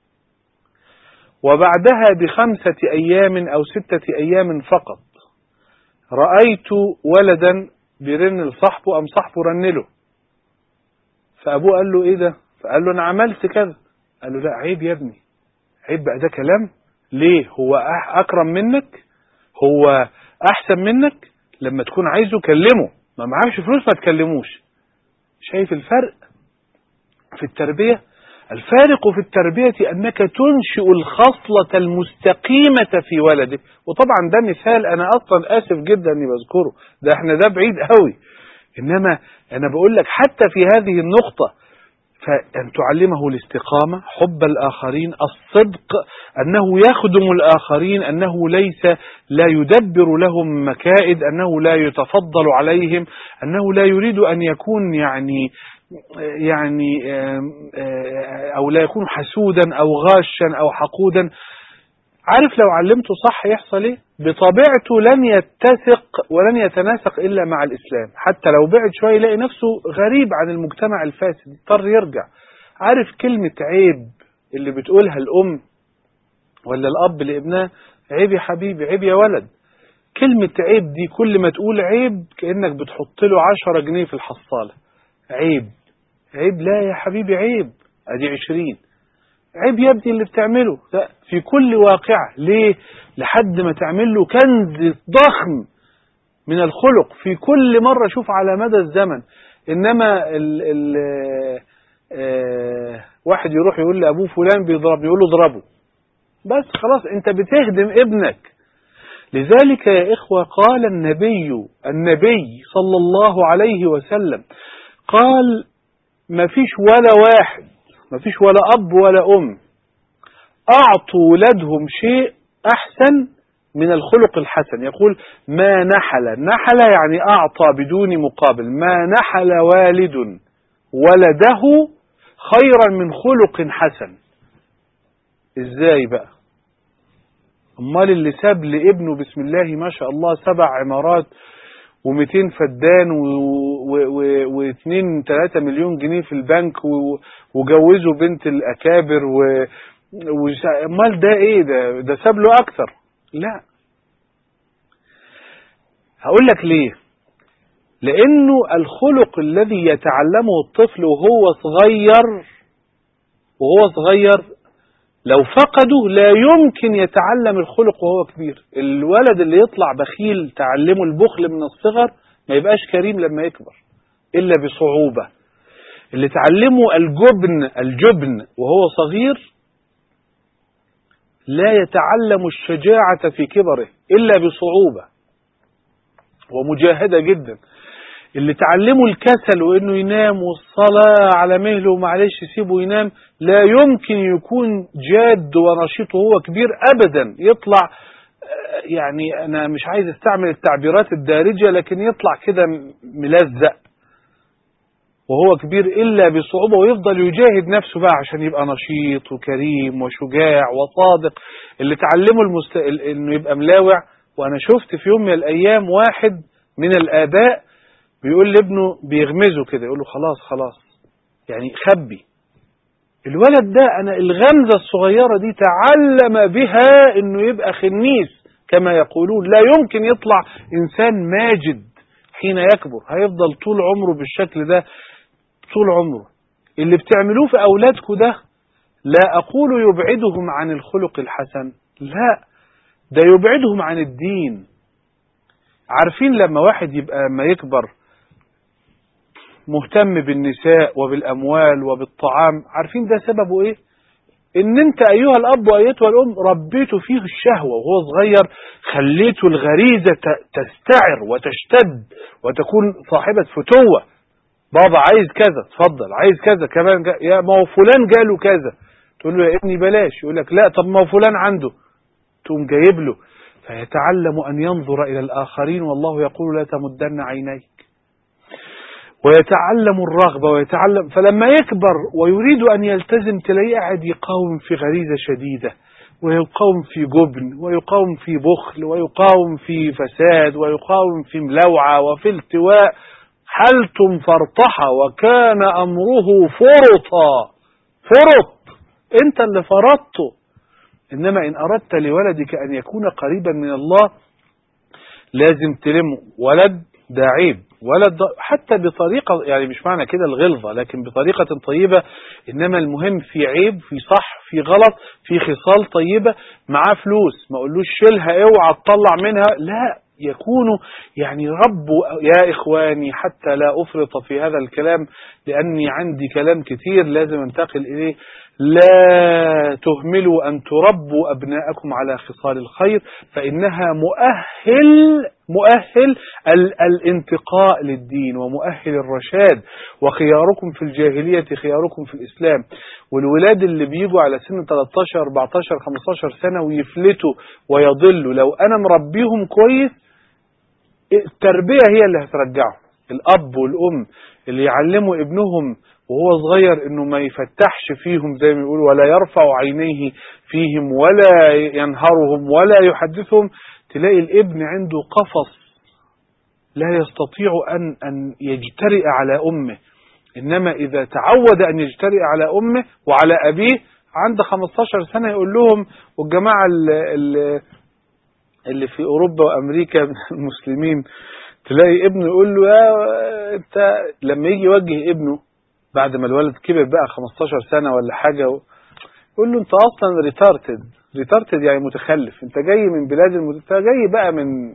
وبعدها بخمسة أيام أو ستة أيام فقط رأيت ولدا بيرن لصاحبه أم صاحبه رنله فأبوه قال له إيه ده فقال له أنا عملت كذا قال له لا عيب يا ابني عيب بقى ده كلام ليه هو أكرم منك هو أحسن منك لما تكون عايزه كلمه ما معكش فلوس ما تكلموش شايف الفرق في التربية الفارق في التربية أنك تنشئ الخصلة المستقيمة في ولدك وطبعا ده مثال أنا أصلا آسف جدا أني بذكره ده احنا ده بعيد قوي إنما أنا بقول لك حتى في هذه النقطة فأن تعلمه الاستقامة حب الآخرين الصدق أنه يخدم الآخرين أنه ليس لا يدبر لهم مكائد أنه لا يتفضل عليهم أنه لا يريد أن يكون يعني يعني أو لا يكون حسودا أو غاشا أو حقودا عارف لو علمته صح يحصل ايه بطبيعته لن يتسق ولن يتناسق إلا مع الإسلام حتى لو بعد شوية يلاقي نفسه غريب عن المجتمع الفاسد يضطر يرجع عارف كلمة عيب اللي بتقولها الأم ولا الأب لابنها عيب يا حبيبي عيب يا ولد كلمة عيب دي كل ما تقول عيب كأنك بتحط له عشرة جنيه في الحصالة عيب عيب لا يا حبيبي عيب ادي عشرين عيب يا ابني اللي بتعمله لا في كل واقعة ليه لحد ما تعمل له كنز ضخم من الخلق في كل مرة شوف على مدى الزمن إنما ال ال آه واحد يروح يقول لأبوه فلان بيضرب يقول له اضربه بس خلاص أنت بتخدم ابنك لذلك يا إخوة قال النبي النبي صلى الله عليه وسلم قال ما فيش ولا واحد ما فيش ولا أب ولا أم أعطوا ولادهم شيء أحسن من الخلق الحسن يقول ما نحل نحل يعني أعطى بدون مقابل ما نحل والد ولده خيرا من خلق حسن ازاي بقى امال اللي ساب لابنه بسم الله ما شاء الله سبع عمارات و200 فدان و2 3 مليون جنيه في البنك وجوزوا بنت الاكابر و امال ده ايه ده ده ساب له اكتر لا هقول لك ليه لانه الخلق الذي يتعلمه الطفل وهو صغير وهو صغير لو فقده لا يمكن يتعلم الخلق وهو كبير الولد اللي يطلع بخيل تعلمه البخل من الصغر ما يبقاش كريم لما يكبر إلا بصعوبة اللي تعلمه الجبن الجبن وهو صغير لا يتعلم الشجاعة في كبره إلا بصعوبة ومجاهدة جدا اللي تعلمه الكسل وانه ينام والصلاة على مهله ومعلش يسيبه ينام لا يمكن يكون جاد ونشيط وهو كبير ابدا يطلع يعني انا مش عايز استعمل التعبيرات الدارجة لكن يطلع كده ملزق وهو كبير الا بصعوبة ويفضل يجاهد نفسه بقى عشان يبقى نشيط وكريم وشجاع وصادق اللي تعلمه المست... انه يبقى ملاوع وانا شفت في يوم من الايام واحد من الاباء بيقول لابنه بيغمزه كده يقول له خلاص خلاص يعني خبي الولد ده انا الغمزة الصغيرة دي تعلم بها انه يبقى خنيس كما يقولون لا يمكن يطلع انسان ماجد حين يكبر هيفضل طول عمره بالشكل ده طول عمره اللي بتعملوه في اولادكم ده لا اقول يبعدهم عن الخلق الحسن لا ده يبعدهم عن الدين عارفين لما واحد يبقى ما يكبر مهتم بالنساء وبالأموال وبالطعام عارفين ده سببه إيه؟ إن أنت أيها الأب وأيتها الأم ربيته فيه الشهوة وهو صغير خليته الغريزة تستعر وتشتد وتكون صاحبة فتوة بابا عايز كذا اتفضل عايز كذا كمان جا يا ما هو فلان جاله كذا تقول له يا ابني بلاش يقول لك لا طب ما هو فلان عنده تقوم جايب له فيتعلم أن ينظر إلى الآخرين والله يقول لا تمدن عينيك ويتعلم الرغبة ويتعلم فلما يكبر ويريد أن يلتزم تلاقيه قاعد يقاوم في غريزة شديدة ويقاوم في جبن ويقاوم في بخل ويقاوم في فساد ويقاوم في ملوعة وفي التواء حلتم فرطحة وكان أمره فرطا فرط انت اللي فرطته إنما إن أردت لولدك أن يكون قريبا من الله لازم تلمه ولد ده عيب ولد حتى بطريقة يعني مش معنى كده الغلظة لكن بطريقة طيبة إنما المهم في عيب في صح في غلط في خصال طيبة معاه فلوس ما أقولوش شيلها اوعى تطلع منها لا يكون يعني رب يا إخواني حتى لا أفرط في هذا الكلام لأني عندي كلام كتير لازم انتقل إليه لا تهملوا أن تربوا أبناءكم على خصال الخير فإنها مؤهل مؤهل ال الانتقاء للدين ومؤهل الرشاد وخياركم في الجاهلية خياركم في الإسلام والولاد اللي بيجوا على سن 13 14 15 سنة ويفلتوا ويضلوا لو أنا مربيهم كويس التربية هي اللي هترجعهم الأب والأم اللي يعلموا ابنهم وهو صغير انه ما يفتحش فيهم زي ما يقول ولا يرفع عينيه فيهم ولا ينهرهم ولا يحدثهم تلاقي الابن عنده قفص لا يستطيع أن, أن يجترئ على أمه إنما إذا تعود أن يجترئ على أمه وعلى أبيه عند 15 سنة يقول لهم والجماعة اللي, اللي في أوروبا وأمريكا المسلمين تلاقي ابنه يقول له يا انت لما يجي يوجه ابنه بعد ما الولد كبر بقى 15 سنة ولا حاجة يقول له انت اصلا ريتارتد ريتارتد يعني متخلف انت جاي من بلاد المت... انت جاي بقى من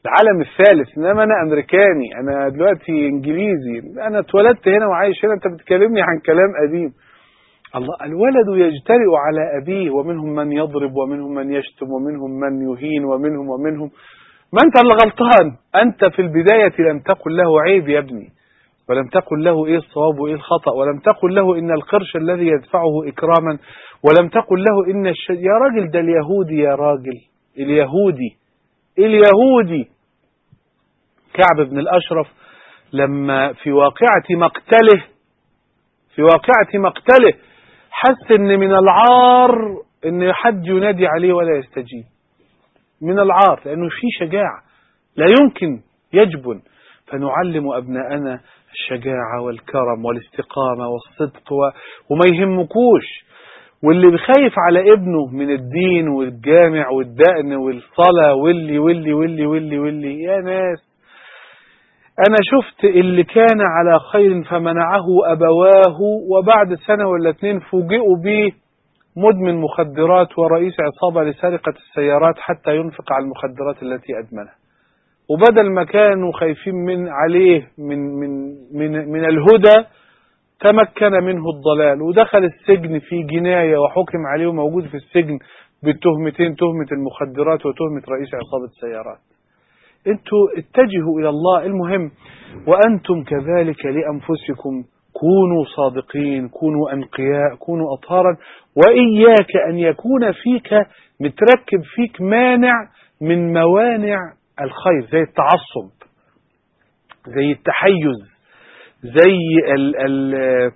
العالم الثالث انما انا امريكاني انا دلوقتي انجليزي انا اتولدت هنا وعايش هنا انت بتكلمني عن كلام قديم الله الولد يجترئ على ابيه ومنهم من يضرب ومنهم من يشتم ومنهم من يهين ومنهم ومنهم ما انت اللي غلطان انت في البداية لم تقل له عيب يا ابني ولم تقل له ايه الصواب وايه الخطأ ولم تقل له ان القرش الذي يدفعه اكراما ولم تقل له ان الش... يا راجل ده اليهودي يا راجل اليهودي اليهودي كعب بن الاشرف لما في واقعة مقتله في واقعة مقتله حس ان من العار ان حد ينادي عليه ولا يستجيب من العار لانه في شجاعة لا يمكن يجبن فنعلم ابناءنا الشجاعة والكرم والاستقامة والصدق و... وما يهمكوش واللي بخايف على ابنه من الدين والجامع والدقن والصلاة واللي واللي واللي واللي واللي يا ناس أنا شفت اللي كان على خير فمنعه أبواه وبعد سنة ولا اتنين فوجئوا به مدمن مخدرات ورئيس عصابة لسرقة السيارات حتى ينفق على المخدرات التي أدمنها وبدل ما كانوا خايفين من عليه من من من من الهدى تمكن منه الضلال ودخل السجن في جناية وحكم عليه وموجود في السجن بالتهمتين تهمة المخدرات وتهمة رئيس عصابة السيارات انتوا اتجهوا الى الله المهم وانتم كذلك لانفسكم كونوا صادقين كونوا انقياء كونوا اطهارا واياك ان يكون فيك متركب فيك مانع من موانع الخير زي التعصب زي التحيز زي ال ال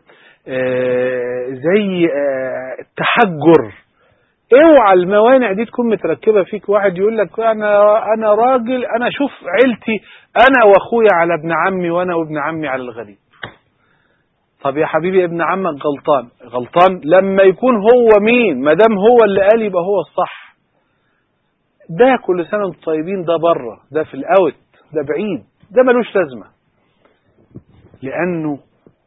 زي التحجر اوعى الموانع دي تكون متركبة فيك واحد يقول لك انا انا راجل انا شوف عيلتي انا واخويا على ابن عمي وانا وابن عمي على الغريب طب يا حبيبي ابن عمك غلطان غلطان لما يكون هو مين ما دام هو اللي قال يبقى هو الصح ده كل سنه وانتم طيبين ده بره ده في الاوت ده بعيد ده ملوش لازمه لانه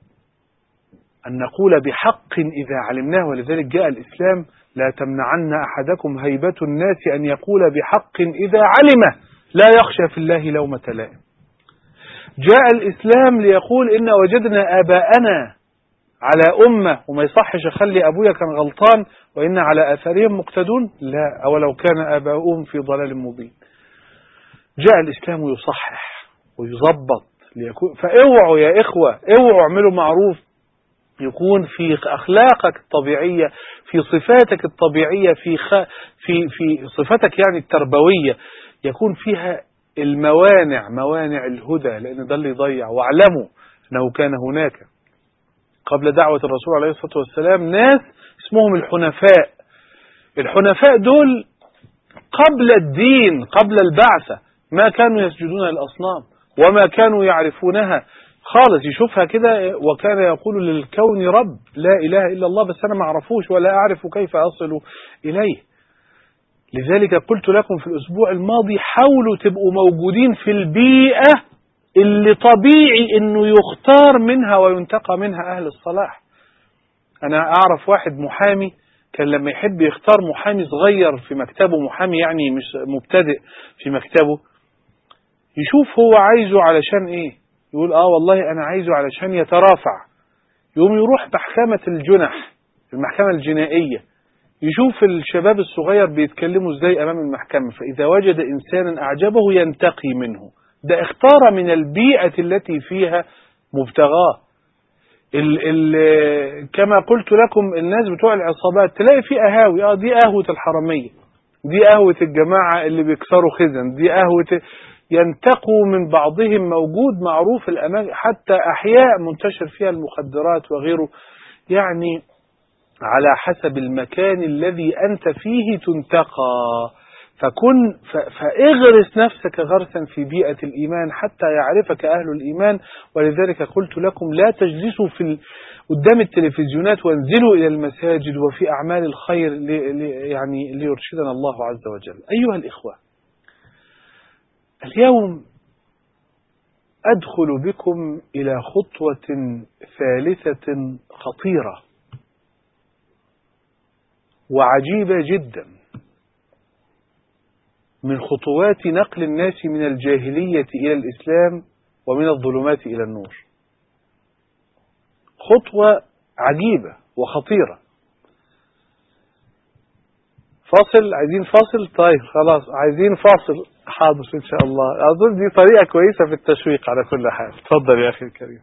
ان نقول بحق اذا علمناه ولذلك جاء الاسلام لا تمنعن احدكم هيبه الناس ان يقول بحق اذا علمه لا يخشى في الله لومه لائم جاء الإسلام ليقول إن وجدنا آباءنا على أمة وما يصحش أخلي أبويا كان غلطان وإن على آثارهم مقتدون لا أولو كان آباؤهم في ضلال مبين جاء الإسلام يصحح ويظبط ليكون فاوعوا يا إخوة اوعوا اعملوا معروف يكون في أخلاقك الطبيعية في صفاتك الطبيعية في خ... في في صفاتك يعني التربوية يكون فيها الموانع موانع الهدى لأن ده اللي يضيع واعلموا أنه كان هناك قبل دعوة الرسول عليه الصلاة والسلام ناس اسمهم الحنفاء الحنفاء دول قبل الدين قبل البعثة ما كانوا يسجدون للأصنام وما كانوا يعرفونها خالص يشوفها كده وكان يقول للكون رب لا إله إلا الله بس أنا ما أعرفوش ولا أعرف كيف أصل إليه لذلك قلت لكم في الأسبوع الماضي حاولوا تبقوا موجودين في البيئة اللي طبيعي أنه يختار منها وينتقى منها أهل الصلاح أنا أعرف واحد محامي كان لما يحب يختار محامي صغير في مكتبه محامي يعني مش مبتدئ في مكتبه يشوف هو عايزه علشان ايه يقول اه والله انا عايزه علشان يترافع يقوم يروح محكمة الجنح المحكمة الجنائية يشوف الشباب الصغير بيتكلموا ازاي امام المحكمة فاذا وجد انسانا اعجبه ينتقي منه ده اختار من البيئة التي فيها مبتغاه ال ال كما قلت لكم الناس بتوع العصابات تلاقي في قهاوي اه دي قهوة الحرمية دي قهوة الجماعة اللي بيكسروا خزن دي قهوة ينتقوا من بعضهم موجود معروف الأماكن حتى أحياء منتشر فيها المخدرات وغيره يعني على حسب المكان الذي أنت فيه تنتقى فكن فاغرس نفسك غرسا في بيئة الإيمان حتى يعرفك أهل الإيمان ولذلك قلت لكم لا تجلسوا في قدام التلفزيونات وانزلوا إلى المساجد وفي أعمال الخير لي يعني ليرشدنا الله عز وجل أيها الإخوة اليوم أدخل بكم إلى خطوة ثالثة خطيرة وعجيبة جدا من خطوات نقل الناس من الجاهلية إلى الإسلام ومن الظلمات إلى النور خطوة عجيبة وخطيرة فاصل عايزين فاصل طيب خلاص عايزين فاصل حاضر إن شاء الله أظن دي طريقة كويسة في التشويق على كل حال اتفضل يا أخي الكريم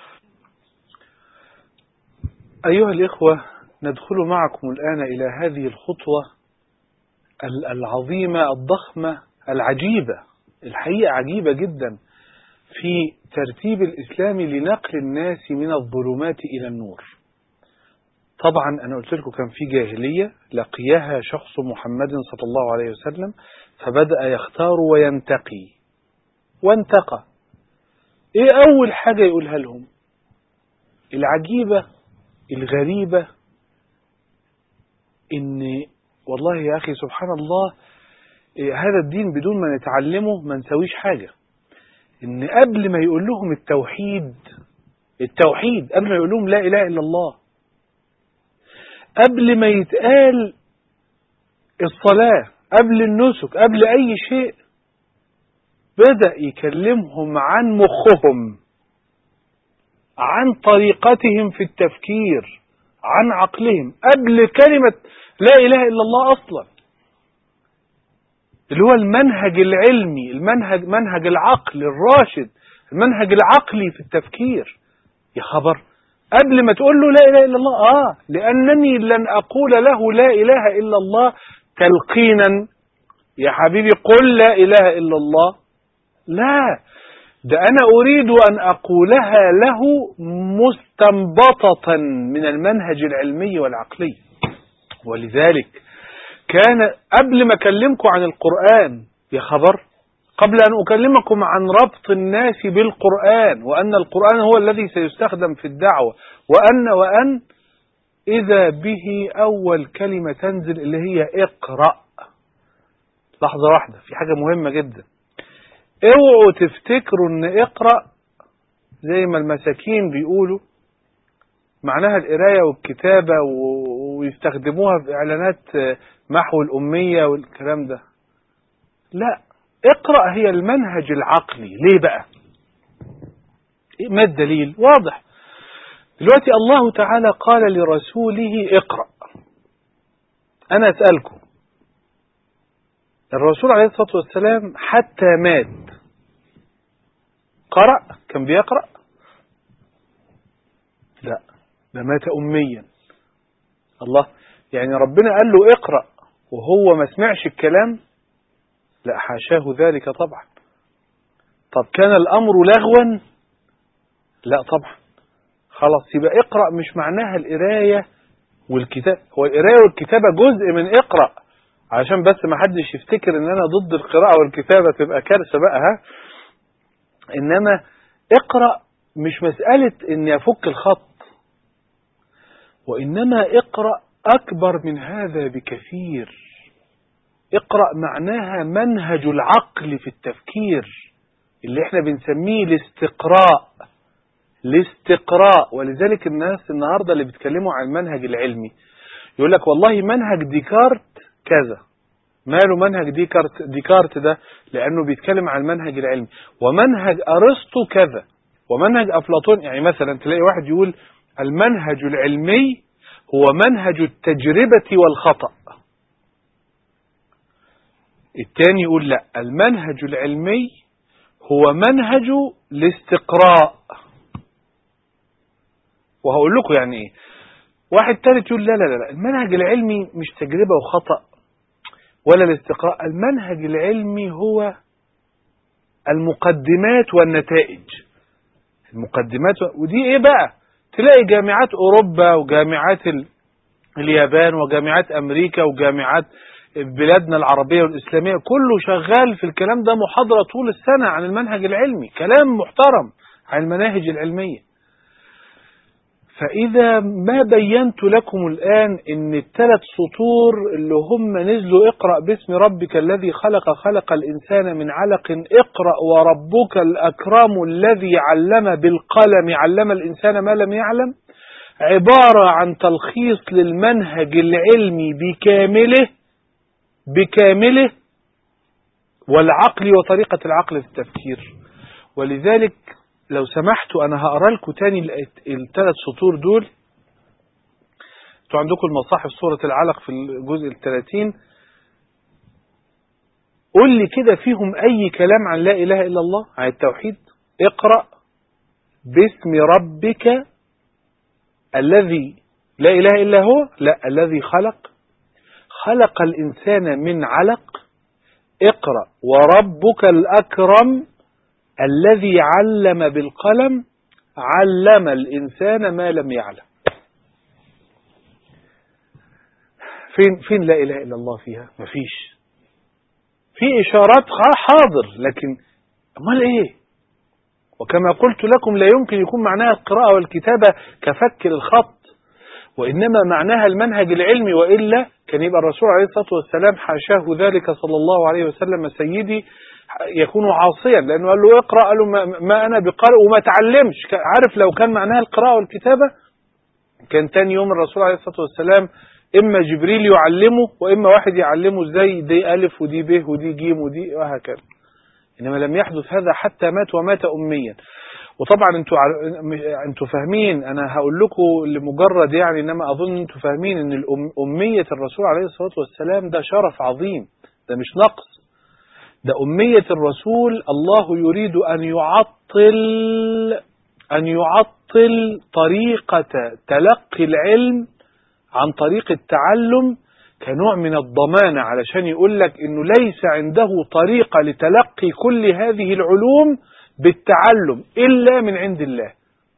أيها الإخوة ندخل معكم الآن إلى هذه الخطوة العظيمة الضخمة العجيبة الحقيقة عجيبة جدا في ترتيب الإسلام لنقل الناس من الظلمات إلى النور طبعا أنا قلت لكم كان في جاهلية لقيها شخص محمد صلى الله عليه وسلم فبدأ يختار وينتقي وانتقى ايه اول حاجة يقولها لهم العجيبة الغريبة ان والله يا اخي سبحان الله إيه هذا الدين بدون ما نتعلمه ما نسويش حاجة ان قبل ما يقول لهم التوحيد التوحيد قبل ما يقول لهم لا اله الا الله قبل ما يتقال الصلاة قبل النسك قبل أي شيء بدأ يكلمهم عن مخهم عن طريقتهم في التفكير عن عقلهم قبل كلمة لا إله إلا الله أصلا اللي هو المنهج العلمي المنهج منهج العقل الراشد المنهج العقلي في التفكير يا خبر قبل ما تقول له لا إله إلا الله آه لأنني لن أقول له لا إله إلا الله تلقينا يا حبيبي قل لا إله إلا الله لا ده أنا أريد أن أقولها له مستنبطة من المنهج العلمي والعقلي ولذلك كان قبل ما أكلمكم عن القرآن يا خبر قبل أن أكلمكم عن ربط الناس بالقرآن وأن القرآن هو الذي سيستخدم في الدعوة وأن وأن إذا به أول كلمة تنزل اللي هي اقرأ لحظة واحدة في حاجة مهمة جدا اوعوا تفتكروا ان اقرأ زي ما المساكين بيقولوا معناها القراية والكتابة ويستخدموها في اعلانات محو الامية والكلام ده لا اقرأ هي المنهج العقلي ليه بقى ما الدليل واضح دلوقتي الله تعالى قال لرسوله اقرأ أنا أسألكم الرسول عليه الصلاة والسلام حتى مات قرأ كان بيقرأ لا ده مات أميا الله يعني ربنا قال له اقرأ وهو ما سمعش الكلام لا حاشاه ذلك طبعا طب كان الأمر لغوا لا طبعا خلاص يبقى اقرأ مش معناها القراية والكتاب هو القراية والكتابة جزء من اقرأ عشان بس ما حدش يفتكر ان انا ضد القراءة والكتابة تبقى كارثة بقى ها انما اقرأ مش مسألة اني افك الخط وانما اقرأ اكبر من هذا بكثير اقرأ معناها منهج العقل في التفكير اللي احنا بنسميه الاستقراء الاستقراء ولذلك الناس النهاردة اللي بيتكلموا عن المنهج العلمي يقول لك والله منهج ديكارت كذا ماله منهج ديكارت ديكارت ده لأنه بيتكلم عن المنهج العلمي ومنهج أرسطو كذا ومنهج أفلاطون يعني مثلا تلاقي واحد يقول المنهج العلمي هو منهج التجربة والخطأ الثاني يقول لا المنهج العلمي هو منهج الاستقراء وهقول لكم يعني ايه واحد ثالث يقول لا لا لا المنهج العلمي مش تجربة وخطأ ولا الاستقراء المنهج العلمي هو المقدمات والنتائج المقدمات ودي ايه بقى تلاقي جامعات اوروبا وجامعات اليابان وجامعات امريكا وجامعات بلادنا العربية والإسلامية كله شغال في الكلام ده محاضرة طول السنة عن المنهج العلمي كلام محترم عن المناهج العلمية فإذا ما بينت لكم الآن إن الثلاث سطور اللي هم نزلوا اقرأ باسم ربك الذي خلق خلق الإنسان من علق اقرأ وربك الأكرم الذي علم بالقلم علم الإنسان ما لم يعلم عبارة عن تلخيص للمنهج العلمي بكامله بكامله والعقل وطريقة العقل في التفكير ولذلك لو سمحتوا أنا هقرأ لكم تاني الثلاث سطور دول انتوا عندكم المصاحف سورة العلق في الجزء الثلاثين قول لي كده فيهم أي كلام عن لا إله إلا الله عن التوحيد اقرأ باسم ربك الذي لا إله إلا هو لا الذي خلق خلق الإنسان من علق اقرأ وربك الأكرم الذي علم بالقلم علم الإنسان ما لم يعلم فين فين لا إله إلا الله فيها مفيش في إشارات حاضر لكن أمال إيه وكما قلت لكم لا يمكن يكون معناها القراءة والكتابة كفك الخط وإنما معناها المنهج العلمي وإلا كان يبقى الرسول عليه الصلاة والسلام حاشاه ذلك صلى الله عليه وسلم سيدي يكون عاصيا لأنه قال له اقرأ قال له ما, ما أنا بقارئ وما تعلمش عارف لو كان معناها القراءة والكتابة كان تاني يوم الرسول عليه الصلاة والسلام إما جبريل يعلمه وإما واحد يعلمه ازاي دي ألف ودي ب ودي جيم ودي وهكذا إنما لم يحدث هذا حتى مات ومات أميا وطبعا انتوا انتوا فاهمين انا هقول لكم لمجرد يعني انما اظن انتوا فاهمين ان اميه الرسول عليه الصلاه والسلام ده شرف عظيم ده مش نقص ده اميه الرسول الله يريد ان يعطل ان يعطل طريقه تلقي العلم عن طريق التعلم كنوع من الضمانه علشان يقول لك انه ليس عنده طريقه لتلقي كل هذه العلوم بالتعلم إلا من عند الله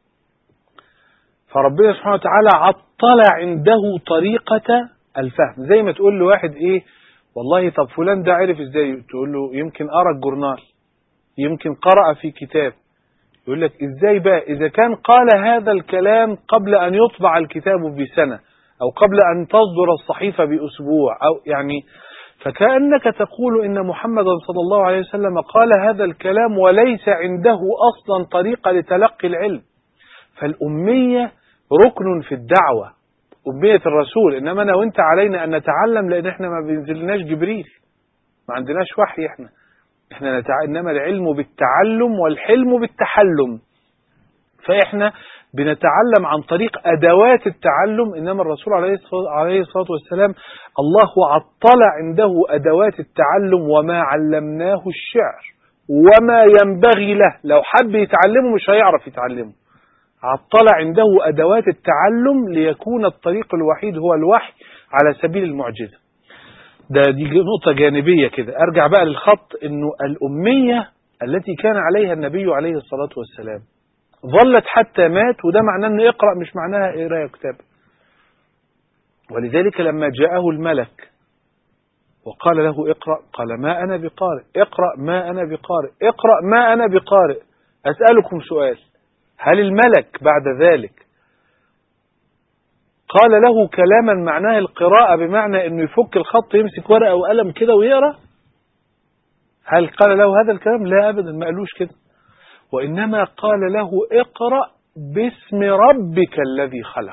فربنا سبحانه وتعالى عطل عنده طريقة الفهم زي ما تقول له واحد إيه والله طب فلان ده عرف إزاي تقول له يمكن قرأ الجورنال يمكن قرأ في كتاب يقول لك إزاي بقى إذا كان قال هذا الكلام قبل أن يطبع الكتاب بسنة أو قبل أن تصدر الصحيفة بأسبوع أو يعني فكأنك تقول إن محمدا صلى الله عليه وسلم قال هذا الكلام وليس عنده أصلا طريقة لتلقي العلم فالأمية ركن في الدعوة أمية الرسول إنما أنا وإنت علينا أن نتعلم لأن إحنا ما بينزلناش جبريل ما عندناش وحي إحنا إحنا نتع... إنما العلم بالتعلم والحلم بالتحلم فإحنا بنتعلم عن طريق أدوات التعلم إنما الرسول عليه الصلاة والسلام الله عطل عنده أدوات التعلم وما علمناه الشعر وما ينبغي له لو حب يتعلمه مش هيعرف يتعلمه عطل عنده أدوات التعلم ليكون الطريق الوحيد هو الوحي على سبيل المعجزة ده دي نقطة جانبية كده أرجع بقى للخط إنه الأمية التي كان عليها النبي عليه الصلاة والسلام ظلت حتى مات وده معناه انه يقرأ مش معناها قرايه كتاب ولذلك لما جاءه الملك وقال له اقرأ قال ما أنا بقارئ اقرأ ما أنا بقارئ اقرأ ما أنا بقارئ أسألكم سؤال هل الملك بعد ذلك قال له كلاما معناه القراءة بمعنى انه يفك الخط يمسك ورقة وقلم كده ويقرأ هل قال له هذا الكلام لا أبدا ما قالوش كده وإنما قال له اقرأ باسم ربك الذي خلق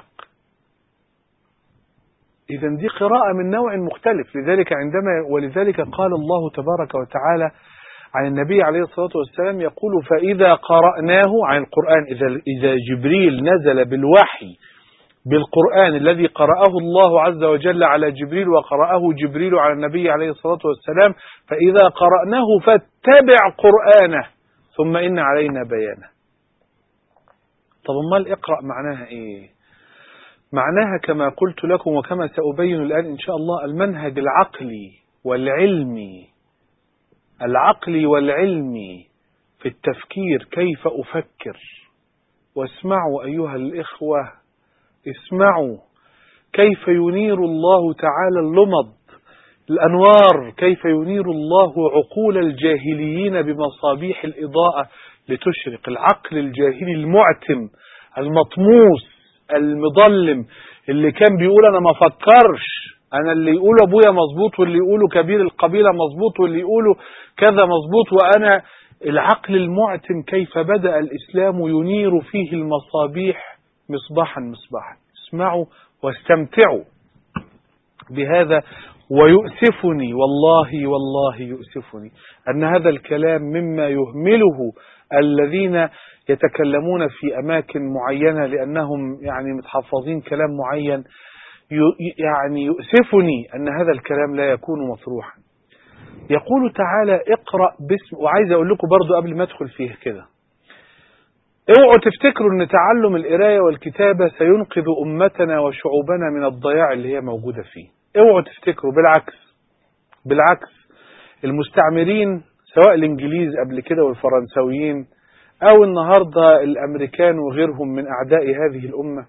إذا دي قراءة من نوع مختلف لذلك عندما ولذلك قال الله تبارك وتعالى عن النبي عليه الصلاة والسلام يقول فإذا قرأناه عن القرآن إذا, إذا جبريل نزل بالوحي بالقرآن الذي قرأه الله عز وجل على جبريل وقرأه جبريل على النبي عليه الصلاة والسلام فإذا قرأناه فاتبع قرآنه ثم إن علينا بيانه طب امال اقرأ معناها ايه معناها كما قلت لكم وكما سأبين الآن إن شاء الله المنهج العقلي والعلمي العقلي والعلمي في التفكير كيف أفكر واسمعوا أيها الإخوة اسمعوا كيف ينير الله تعالى اللمض الأنوار كيف ينير الله عقول الجاهليين بمصابيح الإضاءة لتشرق العقل الجاهلي المعتم المطموس المظلم اللي كان بيقول أنا ما فكرش أنا اللي يقوله أبويا مظبوط واللي يقوله كبير القبيلة مظبوط واللي يقوله كذا مظبوط وأنا العقل المعتم كيف بدأ الإسلام ينير فيه المصابيح مصباحا مصباحا اسمعوا واستمتعوا بهذا ويؤسفني والله والله يؤسفني أن هذا الكلام مما يهمله الذين يتكلمون في أماكن معينة لأنهم يعني متحفظين كلام معين يعني يؤسفني أن هذا الكلام لا يكون مطروحا يقول تعالى اقرأ باسم وعايز أقول لكم برضو قبل ما أدخل فيه كده اوعوا تفتكروا ان تعلم القرايه والكتابه سينقذ امتنا وشعوبنا من الضياع اللي هي موجوده فيه اوعوا تفتكروا بالعكس بالعكس المستعمرين سواء الانجليز قبل كده والفرنسويين او النهارده الامريكان وغيرهم من اعداء هذه الامه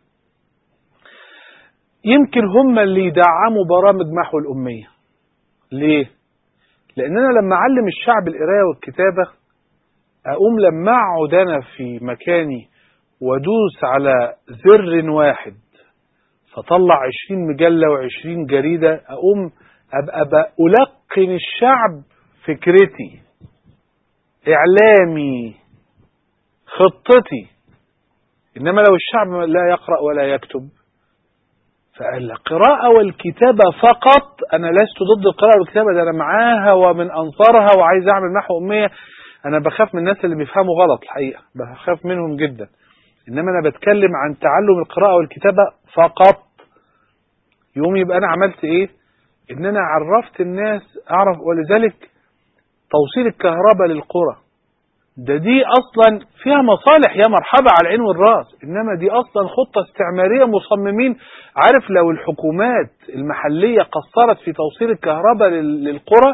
يمكن هم اللي يدعموا برامج محو الاميه ليه لاننا لما اعلم الشعب القرايه والكتابه اقوم لما اقعد انا في مكاني وادوس على زر واحد فطلع عشرين مجلة وعشرين جريدة أقوم أبقى ألقن الشعب فكرتي إعلامي خطتي إنما لو الشعب لا يقرأ ولا يكتب فالقراءة والكتابة فقط أنا لست ضد القراءة والكتابة ده أنا معاها ومن أنصارها وعايز أعمل محو أمية أنا بخاف من الناس اللي بيفهموا غلط الحقيقة بخاف منهم جدا إنما أنا بتكلم عن تعلم القراءة والكتابة فقط يوم يبقى أنا عملت إيه إن أنا عرفت الناس أعرف ولذلك توصيل الكهرباء للقرى ده دي أصلا فيها مصالح يا مرحبا على العين والراس إنما دي أصلا خطة استعمارية مصممين عارف لو الحكومات المحلية قصرت في توصيل الكهرباء للقرى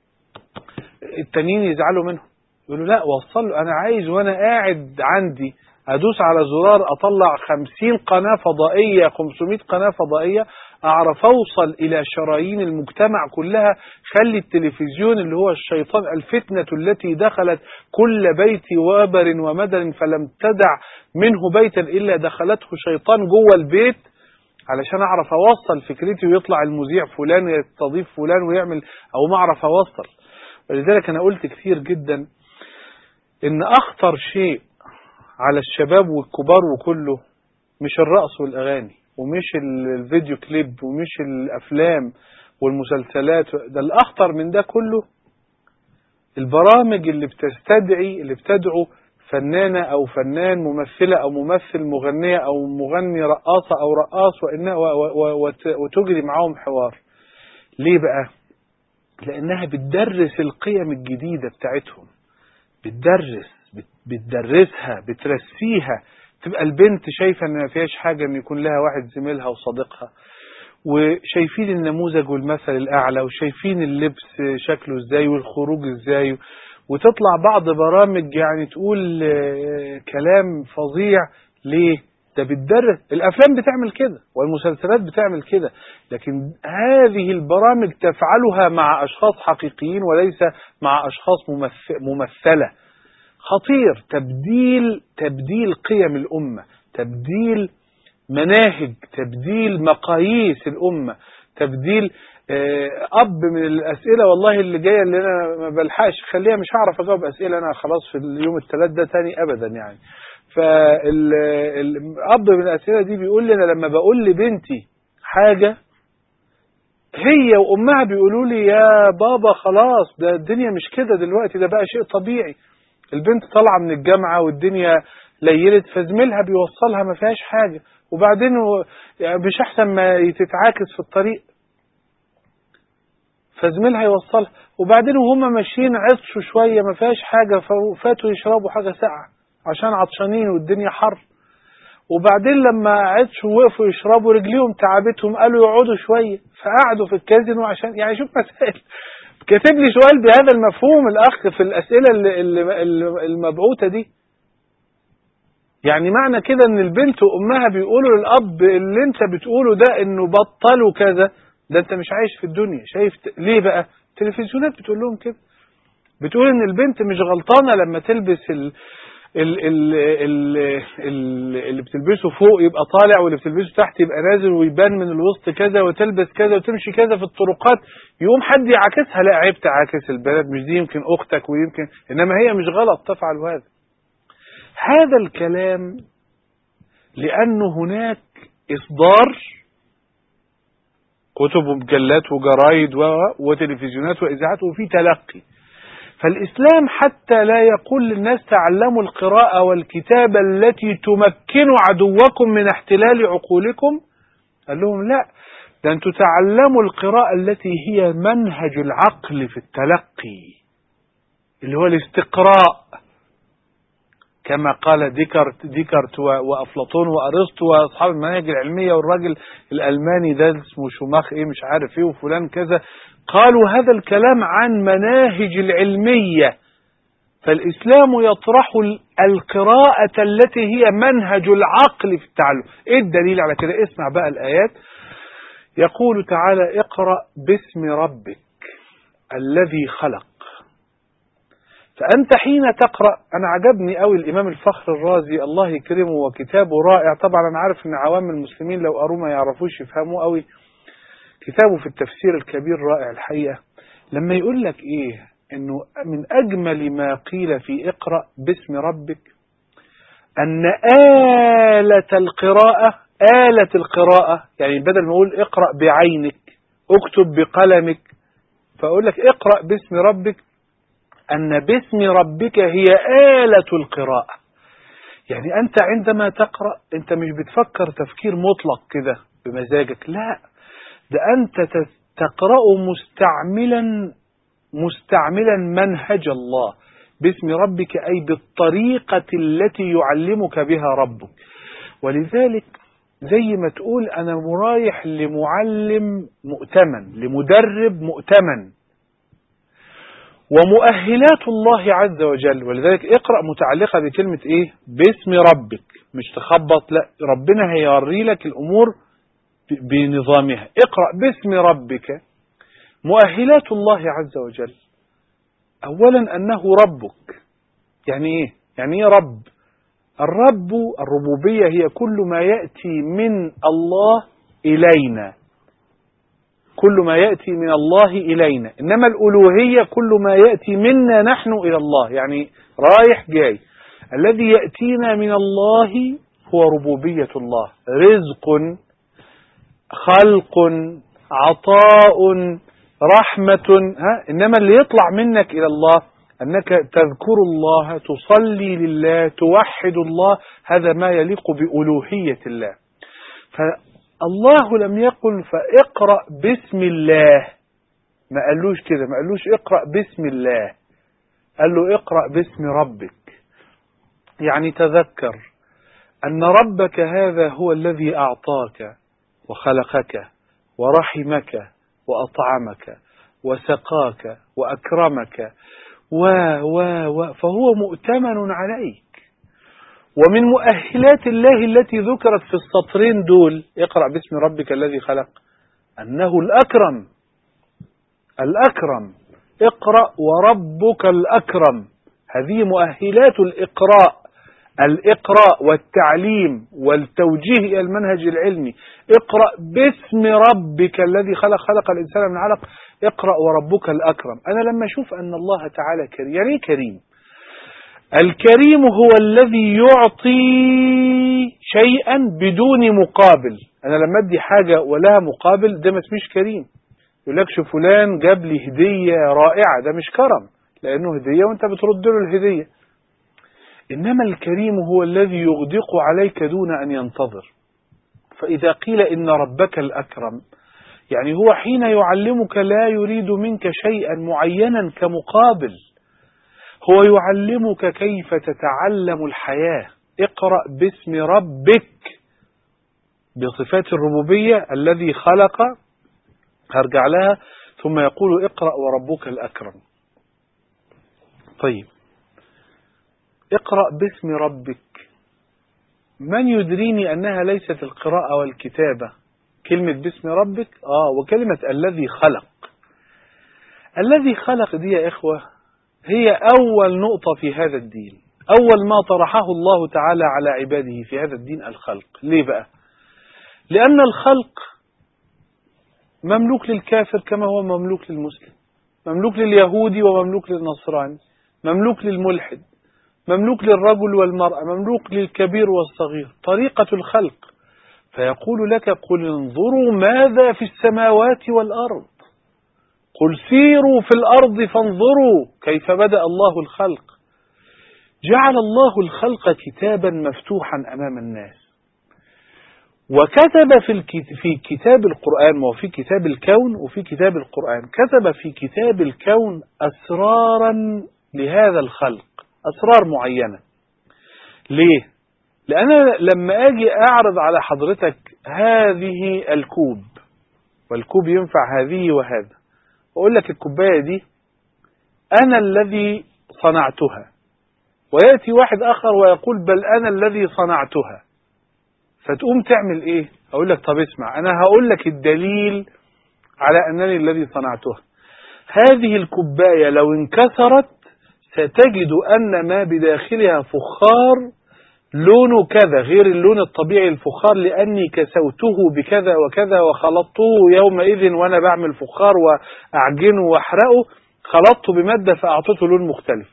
التانيين يزعلوا منهم يقولوا لا وصل له أنا عايز وأنا قاعد عندي أدوس على زرار أطلع خمسين قناة فضائية 500 قناة فضائية أعرف أوصل إلى شرايين المجتمع كلها خلي التلفزيون اللي هو الشيطان الفتنة التي دخلت كل بيت وابر ومدر فلم تدع منه بيتا إلا دخلته شيطان جوه البيت علشان أعرف أوصل فكرتي ويطلع المذيع فلان ويستضيف فلان ويعمل أو ما أعرف أوصل ولذلك أنا قلت كثير جدا إن أخطر شيء على الشباب والكبار وكله مش الرقص والأغاني ومش الفيديو كليب ومش الافلام والمسلسلات ده الاخطر من ده كله البرامج اللي بتستدعي اللي بتدعو فنانة أو فنان ممثلة أو ممثل مغنية أو مغني رقاصة أو رقاص وإنها وتجري معاهم حوار ليه بقى؟ لأنها بتدرس القيم الجديدة بتاعتهم بتدرس بتدرسها بترسيها تبقى البنت شايفة ان ما فيهاش حاجة ان يكون لها واحد زميلها وصديقها وشايفين النموذج والمثل الاعلى وشايفين اللبس شكله ازاي والخروج ازاي وتطلع بعض برامج يعني تقول كلام فظيع ليه ده بتدرس الافلام بتعمل كده والمسلسلات بتعمل كده لكن هذه البرامج تفعلها مع اشخاص حقيقيين وليس مع اشخاص ممثله خطير تبديل تبديل قيم الأمة تبديل مناهج تبديل مقاييس الأمة تبديل أب من الأسئلة والله اللي جاية اللي أنا ما بلحقش خليها مش هعرف أجاوب أسئلة أنا خلاص في اليوم الثلاث ده تاني أبدا يعني فالأب من الأسئلة دي بيقول لي أنا لما بقول لبنتي حاجة هي وأمها بيقولوا لي يا بابا خلاص ده الدنيا مش كده دلوقتي ده بقى شيء طبيعي البنت طالعه من الجامعه والدنيا ليلت فزميلها بيوصلها ما فيهاش حاجه وبعدين مش احسن ما تتعاكس في الطريق فزميلها يوصلها وبعدين وهم ماشيين عطشوا شويه ما فيهاش حاجه فاتوا يشربوا حاجه ساقعه عشان عطشانين والدنيا حر وبعدين لما عطشوا وقفوا يشربوا رجليهم تعبتهم قالوا يقعدوا شويه فقعدوا في الكازينو عشان يعني شوف مسائل كاتب لي سؤال بهذا المفهوم الأخ في الأسئلة المبعوثة دي يعني معنى كده ان البنت وامها بيقولوا للاب اللي انت بتقوله ده انه بطلوا كذا ده انت مش عايش في الدنيا شايف ليه بقى التلفزيونات بتقول لهم كده بتقول ان البنت مش غلطانه لما تلبس ال ال ال ال ال اللي بتلبسه فوق يبقى طالع واللي بتلبسه تحت يبقى نازل ويبان من الوسط كذا وتلبس كذا وتمشي كذا في الطرقات يقوم حد يعاكسها لا عيب تعاكس البلد مش دي يمكن اختك ويمكن انما هي مش غلط تفعل هذا هذا الكلام لأنه هناك إصدار كتب ومجلات وجرايد وتلفزيونات وإذاعات وفي تلقي فالإسلام حتى لا يقول للناس تعلموا القراءة والكتابة التي تمكن عدوكم من احتلال عقولكم قال لهم لا ده أنتم تعلموا القراءة التي هي منهج العقل في التلقي اللي هو الاستقراء كما قال ديكارت ديكارت وافلاطون وارسطو واصحاب المناهج العلميه والراجل الالماني ده اسمه شوماخ ايه مش عارف ايه وفلان كذا قالوا هذا الكلام عن مناهج العلميه فالاسلام يطرح القراءه التي هي منهج العقل في التعلم ايه الدليل على كده اسمع بقى الايات يقول تعالى اقرا باسم ربك الذي خلق فأنت حين تقرأ أنا عجبني قوي الإمام الفخر الرازي الله يكرمه وكتابه رائع طبعا أنا عارف أن عوام المسلمين لو قروا ما يعرفوش يفهموا قوي كتابه في التفسير الكبير رائع الحقيقة لما يقول لك إيه أنه من أجمل ما قيل في اقرأ باسم ربك أن آلة القراءة آلة القراءة يعني بدل ما أقول اقرأ بعينك اكتب بقلمك فأقول لك اقرأ باسم ربك أن باسم ربك هي آلة القراءة يعني أنت عندما تقرأ أنت مش بتفكر تفكير مطلق كده بمزاجك لا ده أنت تقرأ مستعملا مستعملا منهج الله باسم ربك أي بالطريقة التي يعلمك بها ربك ولذلك زي ما تقول أنا مرايح لمعلم مؤتمن لمدرب مؤتمن ومؤهلات الله عز وجل ولذلك اقرأ متعلقة بكلمة ايه باسم ربك مش تخبط لا ربنا هيوري لك الأمور بنظامها اقرأ باسم ربك مؤهلات الله عز وجل أولا أنه ربك يعني ايه يعني ايه رب الرب الربوبية هي كل ما يأتي من الله إلينا كل ما يأتي من الله إلينا إنما الألوهية كل ما يأتي منا نحن إلى الله يعني رايح جاي الذي يأتينا من الله هو ربوبية الله رزق خلق عطاء رحمة ها إنما اللي يطلع منك إلى الله أنك تذكر الله تصلي لله توحد الله هذا ما يليق بألوهية الله الله لم يقل فاقرأ باسم الله ما قالوش كده ما قالوش اقرأ باسم الله قال له اقرأ باسم ربك يعني تذكر أن ربك هذا هو الذي أعطاك وخلقك ورحمك وأطعمك وسقاك وأكرمك و و و فهو مؤتمن عليك ومن مؤهلات الله التي ذكرت في السطرين دول اقرأ باسم ربك الذي خلق أنه الأكرم الأكرم اقرأ وربك الأكرم هذه مؤهلات الإقراء الإقراء والتعليم والتوجيه إلى المنهج العلمي اقرأ باسم ربك الذي خلق خلق الإنسان من علق اقرأ وربك الأكرم أنا لما أشوف أن الله تعالى كريم يعني كريم الكريم هو الذي يعطي شيئا بدون مقابل أنا لما أدي حاجة ولها مقابل ده ما اسميش كريم يقول لكش فلان جاب لي هدية رائعة ده مش كرم لأنه هدية وأنت بترد له الهدية إنما الكريم هو الذي يغدق عليك دون أن ينتظر فإذا قيل إن ربك الأكرم يعني هو حين يعلمك لا يريد منك شيئا معينا كمقابل هو يعلمك كيف تتعلم الحياة اقرأ باسم ربك بصفات الربوبية الذي خلق هرجع لها ثم يقول اقرأ وربك الأكرم طيب اقرأ باسم ربك من يدريني أنها ليست القراءة والكتابة كلمة باسم ربك آه وكلمة الذي خلق الذي خلق دي يا إخوة هي أول نقطة في هذا الدين أول ما طرحه الله تعالى على عباده في هذا الدين الخلق ليه بقى لأن الخلق مملوك للكافر كما هو مملوك للمسلم مملوك لليهودي ومملوك للنصراني مملوك للملحد مملوك للرجل والمرأة مملوك للكبير والصغير طريقة الخلق فيقول لك قل انظروا ماذا في السماوات والأرض قل سيروا في الأرض فانظروا كيف بدأ الله الخلق جعل الله الخلق كتابا مفتوحا أمام الناس وكتب في في كتاب القرآن وفي كتاب الكون وفي كتاب القرآن كتب في كتاب الكون أسرارا لهذا الخلق أسرار معينة ليه؟ لأن لما أجي أعرض على حضرتك هذه الكوب والكوب ينفع هذه وهذا وأقول لك الكوباية دي أنا الذي صنعتها ويأتي واحد آخر ويقول بل أنا الذي صنعتها فتقوم تعمل إيه أقول لك طب اسمع أنا هقول لك الدليل على أنني الذي صنعتها هذه الكوباية لو انكسرت ستجد أن ما بداخلها فخار لونه كذا غير اللون الطبيعي الفخار لأني كسوته بكذا وكذا وخلطته يومئذ وأنا بعمل فخار وأعجنه وأحرقه خلطته بمادة فأعطته لون مختلف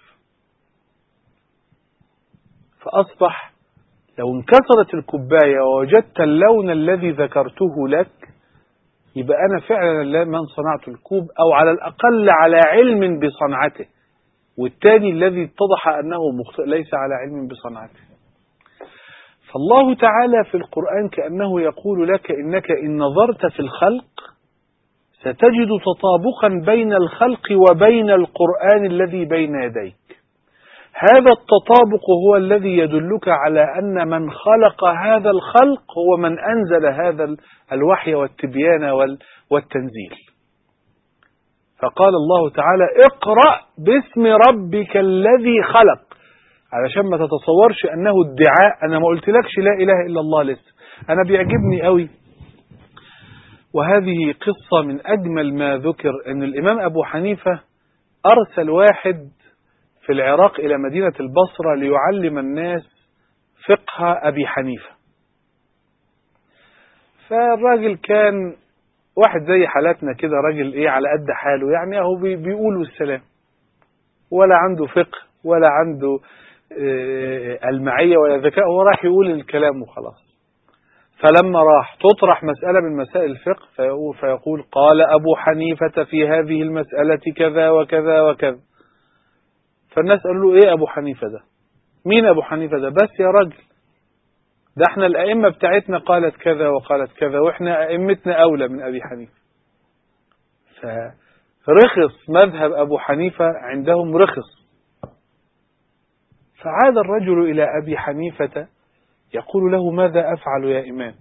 فأصبح لو انكسرت الكوباية ووجدت اللون الذي ذكرته لك يبقى أنا فعلا من صنعت الكوب أو على الأقل على علم بصنعته والثاني الذي اتضح أنه مخطئ ليس على علم بصنعته فالله تعالى في القرآن كأنه يقول لك إنك إن نظرت في الخلق ستجد تطابقا بين الخلق وبين القرآن الذي بين يديك هذا التطابق هو الذي يدلك على أن من خلق هذا الخلق هو من أنزل هذا الوحي والتبيان والتنزيل فقال الله تعالى اقرأ باسم ربك الذي خلق علشان ما تتصورش أنه ادعاء أنا ما قلتلكش لا إله إلا الله لسه أنا بيعجبني قوي وهذه قصة من أجمل ما ذكر أن الإمام أبو حنيفة أرسل واحد في العراق إلى مدينة البصرة ليعلم الناس فقه أبي حنيفة فالراجل كان واحد زي حالاتنا كده راجل ايه على قد حاله يعني اهو بيقول السلام ولا عنده فقه ولا عنده المعية ولا ذكاء هو راح يقول الكلام وخلاص فلما راح تطرح مسألة من مسائل الفقه فيقول, فيقول قال أبو حنيفة في هذه المسألة كذا وكذا وكذا فالناس قالوا له ايه أبو حنيفة ده مين أبو حنيفة ده بس يا راجل ده احنا الأئمة بتاعتنا قالت كذا وقالت كذا واحنا أئمتنا أولى من أبي حنيفة فرخص مذهب أبو حنيفة عندهم رخص فعاد الرجل إلى أبي حنيفة يقول له ماذا أفعل يا إمام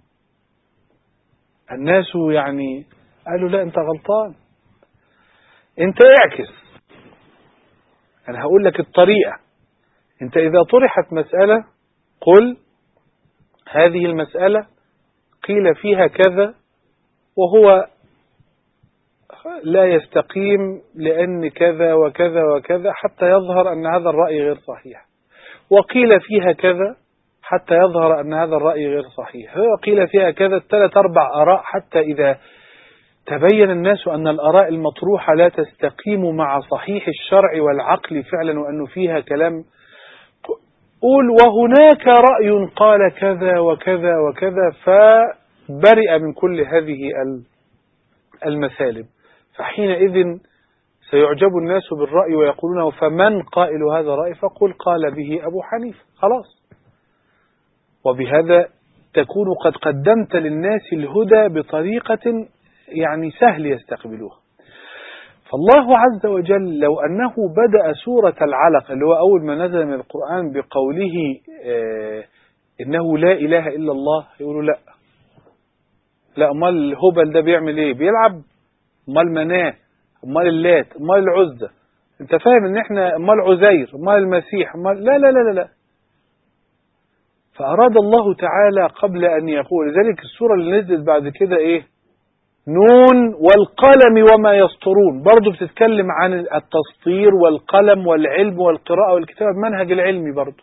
الناس يعني قالوا لا أنت غلطان أنت اعكس أنا هقول لك الطريقة أنت إذا طرحت مسألة قل هذه المسألة قيل فيها كذا وهو لا يستقيم لأن كذا وكذا وكذا حتى يظهر أن هذا الرأي غير صحيح وقيل فيها كذا حتى يظهر أن هذا الرأي غير صحيح وقيل فيها كذا ثلاث أربع أراء حتى إذا تبين الناس أن الأراء المطروحة لا تستقيم مع صحيح الشرع والعقل فعلا وأنه فيها كلام قول وهناك رأي قال كذا وكذا وكذا فبرئ من كل هذه المثالب فحينئذ سيعجب الناس بالرأي ويقولون فمن قائل هذا الرأي فقل قال به أبو حنيفة خلاص وبهذا تكون قد قدمت للناس الهدى بطريقة يعني سهل يستقبلوها فالله عز وجل لو أنه بدأ سورة العلق اللي هو أول ما نزل من القرآن بقوله آه إنه لا إله إلا الله يقولوا لا لا أمال الهبل ده بيعمل إيه بيلعب أمال مناه أمال اللات أمال العزة أنت فاهم إن إحنا أمال عزير أمال المسيح أمال لا لا لا لا, لا. فأراد الله تعالى قبل أن يقول لذلك السورة اللي نزلت بعد كده إيه نون والقلم وما يسطرون برضو بتتكلم عن التسطير والقلم والعلم والقراءة والكتابة المنهج العلمي برضو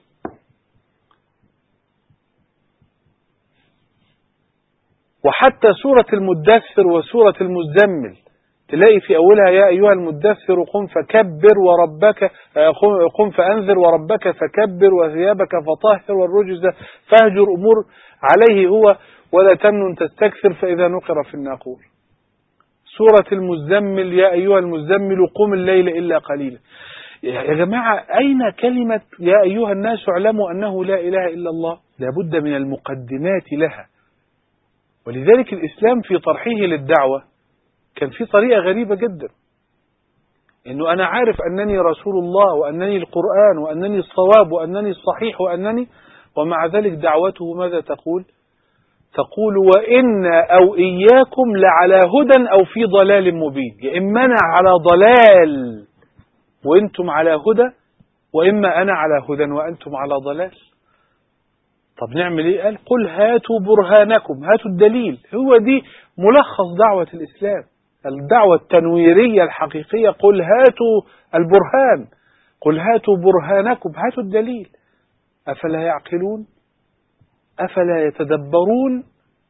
وحتى سورة المدثر وسورة المزمل تلاقي في أولها يا أيها المدثر قم فكبر وربك قم فأنذر وربك فكبر وثيابك فطهر والرجز فاهجر أمور عليه هو ولا تمنن تستكثر فإذا نقر في الناقور سورة المزمل يا أيها المزمل قم الليل إلا قليلا يا جماعة أين كلمة يا أيها الناس اعلموا أنه لا إله إلا الله لابد من المقدمات لها ولذلك الإسلام في طرحه للدعوة كان في طريقة غريبة جدا انه انا عارف انني رسول الله وانني القرآن وانني الصواب وانني الصحيح وانني ومع ذلك دعوته ماذا تقول تقول وإن أو إياكم لعلى هدى أو في ضلال مبين يا إما أنا على ضلال وأنتم على هدى وإما أنا على هدى وأنتم على ضلال طب نعمل إيه قال قل هاتوا برهانكم هاتوا الدليل هو دي ملخص دعوة الإسلام الدعوة التنويرية الحقيقية قل هاتوا البرهان قل هاتوا برهانكم هاتوا الدليل أفلا يعقلون أفلا يتدبرون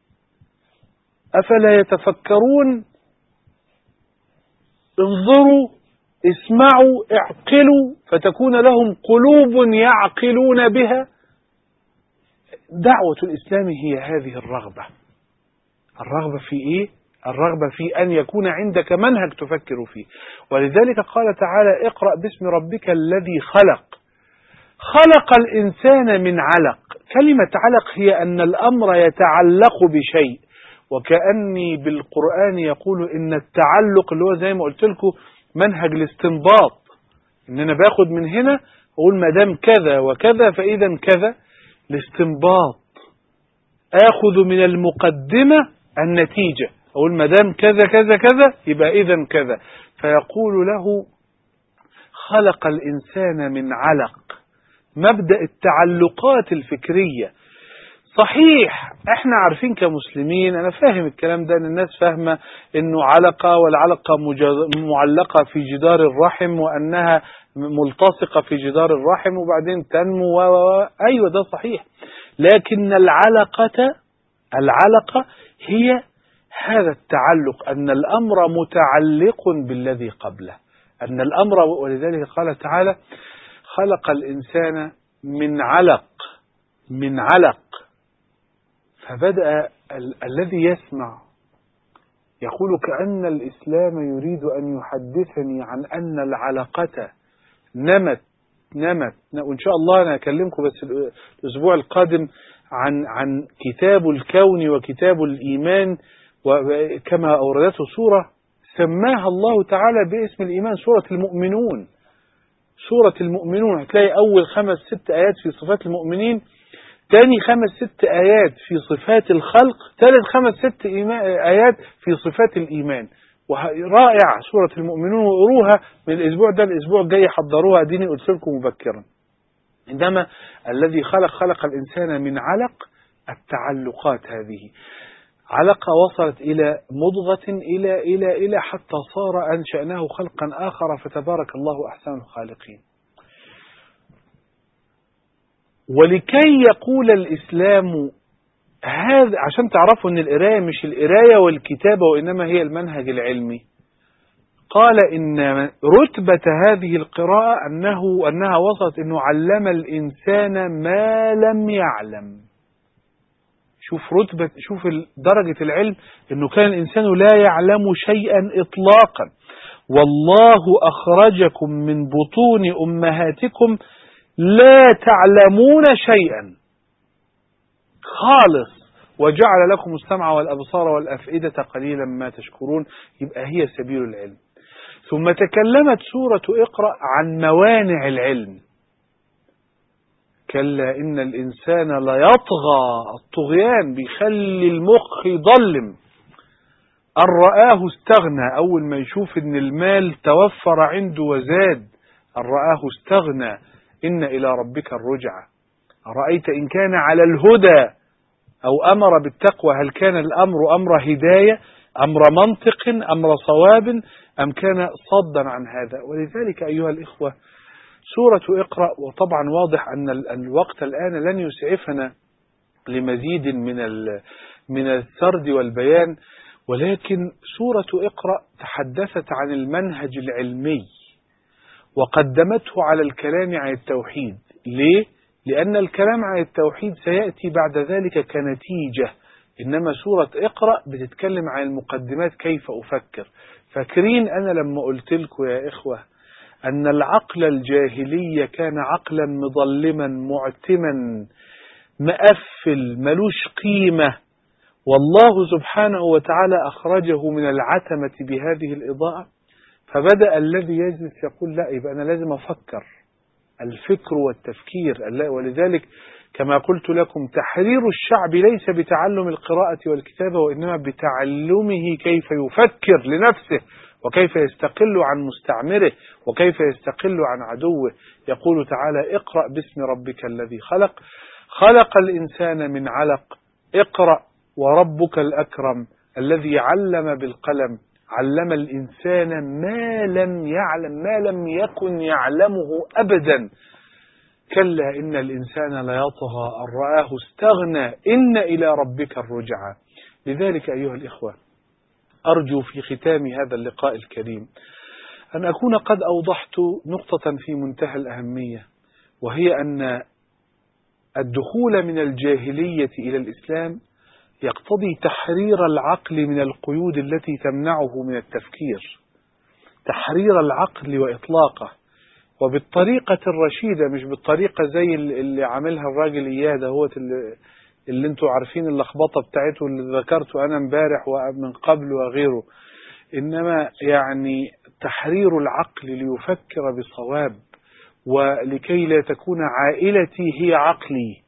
أفلا يتفكرون انظروا اسمعوا اعقلوا فتكون لهم قلوب يعقلون بها دعوة الإسلام هي هذه الرغبة الرغبة في إيه؟ الرغبة في أن يكون عندك منهج تفكر فيه ولذلك قال تعالى اقرأ باسم ربك الذي خلق خلق الإنسان من علق كلمة علق هي أن الأمر يتعلق بشيء وكأني بالقرآن يقول إن التعلق اللي هو زي ما قلت لكم منهج الاستنباط إن أنا باخد من هنا أقول ما دام كذا وكذا فإذا كذا الاستنباط آخذ من المقدمة النتيجة أقول ما دام كذا كذا كذا يبقى إذا كذا فيقول له خلق الإنسان من علق مبدأ التعلقات الفكرية صحيح احنا عارفين كمسلمين انا فاهم الكلام ده ان الناس فاهمة انه علقة والعلقة معلقة في جدار الرحم وانها ملتصقة في جدار الرحم وبعدين تنمو و ايوه ده صحيح لكن العلقة العلقة هي هذا التعلق ان الامر متعلق بالذي قبله ان الامر ولذلك قال تعالى خلق الإنسان من علق من علق فبدأ ال الذي يسمع يقول كأن الإسلام يريد أن يحدثني عن أن العلقة نمت نمت وإن شاء الله أنا أكلمكم بس الأسبوع القادم عن عن كتاب الكون وكتاب الإيمان وكما أوردته سورة سماها الله تعالى باسم الإيمان سورة المؤمنون سورة المؤمنون هتلاقي أول خمس ست آيات في صفات المؤمنين تاني خمس ست آيات في صفات الخلق ثالث خمس ست آيات في صفات الإيمان رائعة سورة المؤمنون وقروها من الأسبوع ده الأسبوع الجاي حضروها أديني قلت لكم مبكرا عندما الذي خلق خلق الإنسان من علق التعلقات هذه علقة وصلت إلى مضغة إلى إلى إلى حتى صار أنشأناه خلقا آخر فتبارك الله أحسن الخالقين ولكي يقول الإسلام هذا عشان تعرفوا أن القراية مش القراية والكتابة وإنما هي المنهج العلمي قال إن رتبة هذه القراءة أنه أنها وصلت أنه علم الإنسان ما لم يعلم شوف رتبة شوف درجة العلم انه كان الانسان لا يعلم شيئا اطلاقا والله اخرجكم من بطون امهاتكم لا تعلمون شيئا خالص وجعل لكم السمع والابصار والافئدة قليلا ما تشكرون يبقى هي سبيل العلم ثم تكلمت سورة اقرأ عن موانع العلم كلا إن الإنسان ليطغى الطغيان بيخلي المخ يضلم أن رآه استغنى أول ما يشوف إن المال توفر عنده وزاد أن رآه استغنى إن إلى ربك الرجعة أرأيت إن كان على الهدى أو أمر بالتقوى هل كان الأمر أمر هداية أمر منطق أمر صواب أم كان صدا عن هذا ولذلك أيها الإخوة سورة اقرأ وطبعا واضح أن الوقت الآن لن يسعفنا لمزيد من من السرد والبيان ولكن سورة اقرأ تحدثت عن المنهج العلمي وقدمته على الكلام عن التوحيد ليه؟ لأن الكلام عن التوحيد سيأتي بعد ذلك كنتيجة إنما سورة اقرأ بتتكلم عن المقدمات كيف أفكر فاكرين أنا لما قلت لكم يا إخوة أن العقل الجاهلي كان عقلا مظلما معتما مقفل ملوش قيمة والله سبحانه وتعالى أخرجه من العتمة بهذه الإضاءة فبدأ الذي يجلس يقول لا يبقى أنا لازم أفكر الفكر والتفكير ولذلك كما قلت لكم تحرير الشعب ليس بتعلم القراءة والكتابة وإنما بتعلمه كيف يفكر لنفسه وكيف يستقل عن مستعمره وكيف يستقل عن عدوه يقول تعالى اقرأ باسم ربك الذي خلق خلق الإنسان من علق اقرأ وربك الأكرم الذي علم بالقلم علم الإنسان ما لم يعلم ما لم يكن يعلمه أبدا كلا إن الإنسان ليطغى أن رآه استغنى إن إلى ربك الرجعى لذلك أيها الإخوة أرجو في ختام هذا اللقاء الكريم أن أكون قد أوضحت نقطة في منتهى الأهمية وهي أن الدخول من الجاهلية إلى الإسلام يقتضي تحرير العقل من القيود التي تمنعه من التفكير تحرير العقل وإطلاقه وبالطريقة الرشيدة مش بالطريقة زي اللي عاملها الراجل إياه ده هو اللي, اللي انتوا عارفين اللخبطة بتاعته اللي ذكرته أنا امبارح ومن قبل وغيره إنما يعني تحرير العقل ليفكر بصواب ولكي لا تكون عائلتي هي عقلي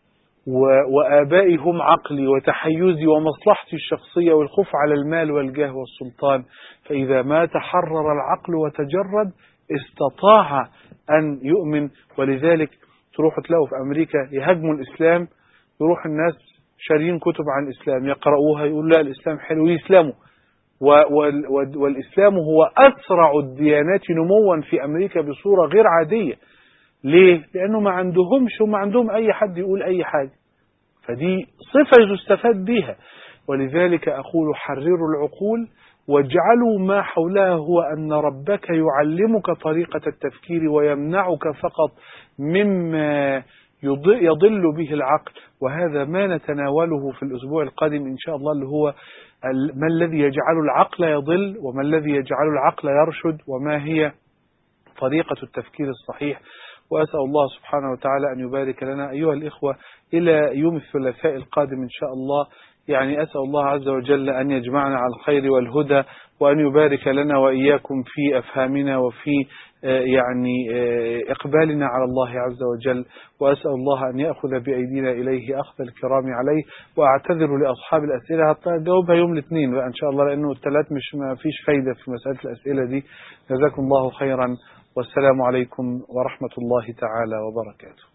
وآبائي هم عقلي وتحيزي ومصلحتي الشخصية والخوف على المال والجاه والسلطان فإذا ما تحرر العقل وتجرد استطاع أن يؤمن ولذلك تروحوا تلاقوا في أمريكا يهاجموا الإسلام يروح الناس شارين كتب عن الإسلام يقرؤوها يقول لا الإسلام حلو يسلموا والإسلام هو أسرع الديانات نموا في أمريكا بصورة غير عادية ليه؟ لأنه ما عندهمش وما عندهم أي حد يقول أي حاجة فدي صفة يستفاد بها ولذلك أقول حرروا العقول واجعلوا ما حولها هو أن ربك يعلمك طريقة التفكير ويمنعك فقط مما يضل به العقل وهذا ما نتناوله في الأسبوع القادم إن شاء الله اللي هو ما الذي يجعل العقل يضل وما الذي يجعل العقل يرشد وما هي طريقة التفكير الصحيح وأسأل الله سبحانه وتعالى أن يبارك لنا أيها الإخوة إلى يوم الثلاثاء القادم إن شاء الله يعني أسأل الله عز وجل أن يجمعنا على الخير والهدى وأن يبارك لنا وإياكم في أفهامنا وفي يعني إقبالنا على الله عز وجل وأسأل الله أن يأخذ بأيدينا إليه أخذ الكرام عليه وأعتذر لأصحاب الأسئلة حتى أجاوبها يوم الاثنين بقى إن شاء الله لأنه الثلاث مش ما فيش فايدة في مسألة الأسئلة دي جزاكم الله خيرا والسلام عليكم ورحمة الله تعالى وبركاته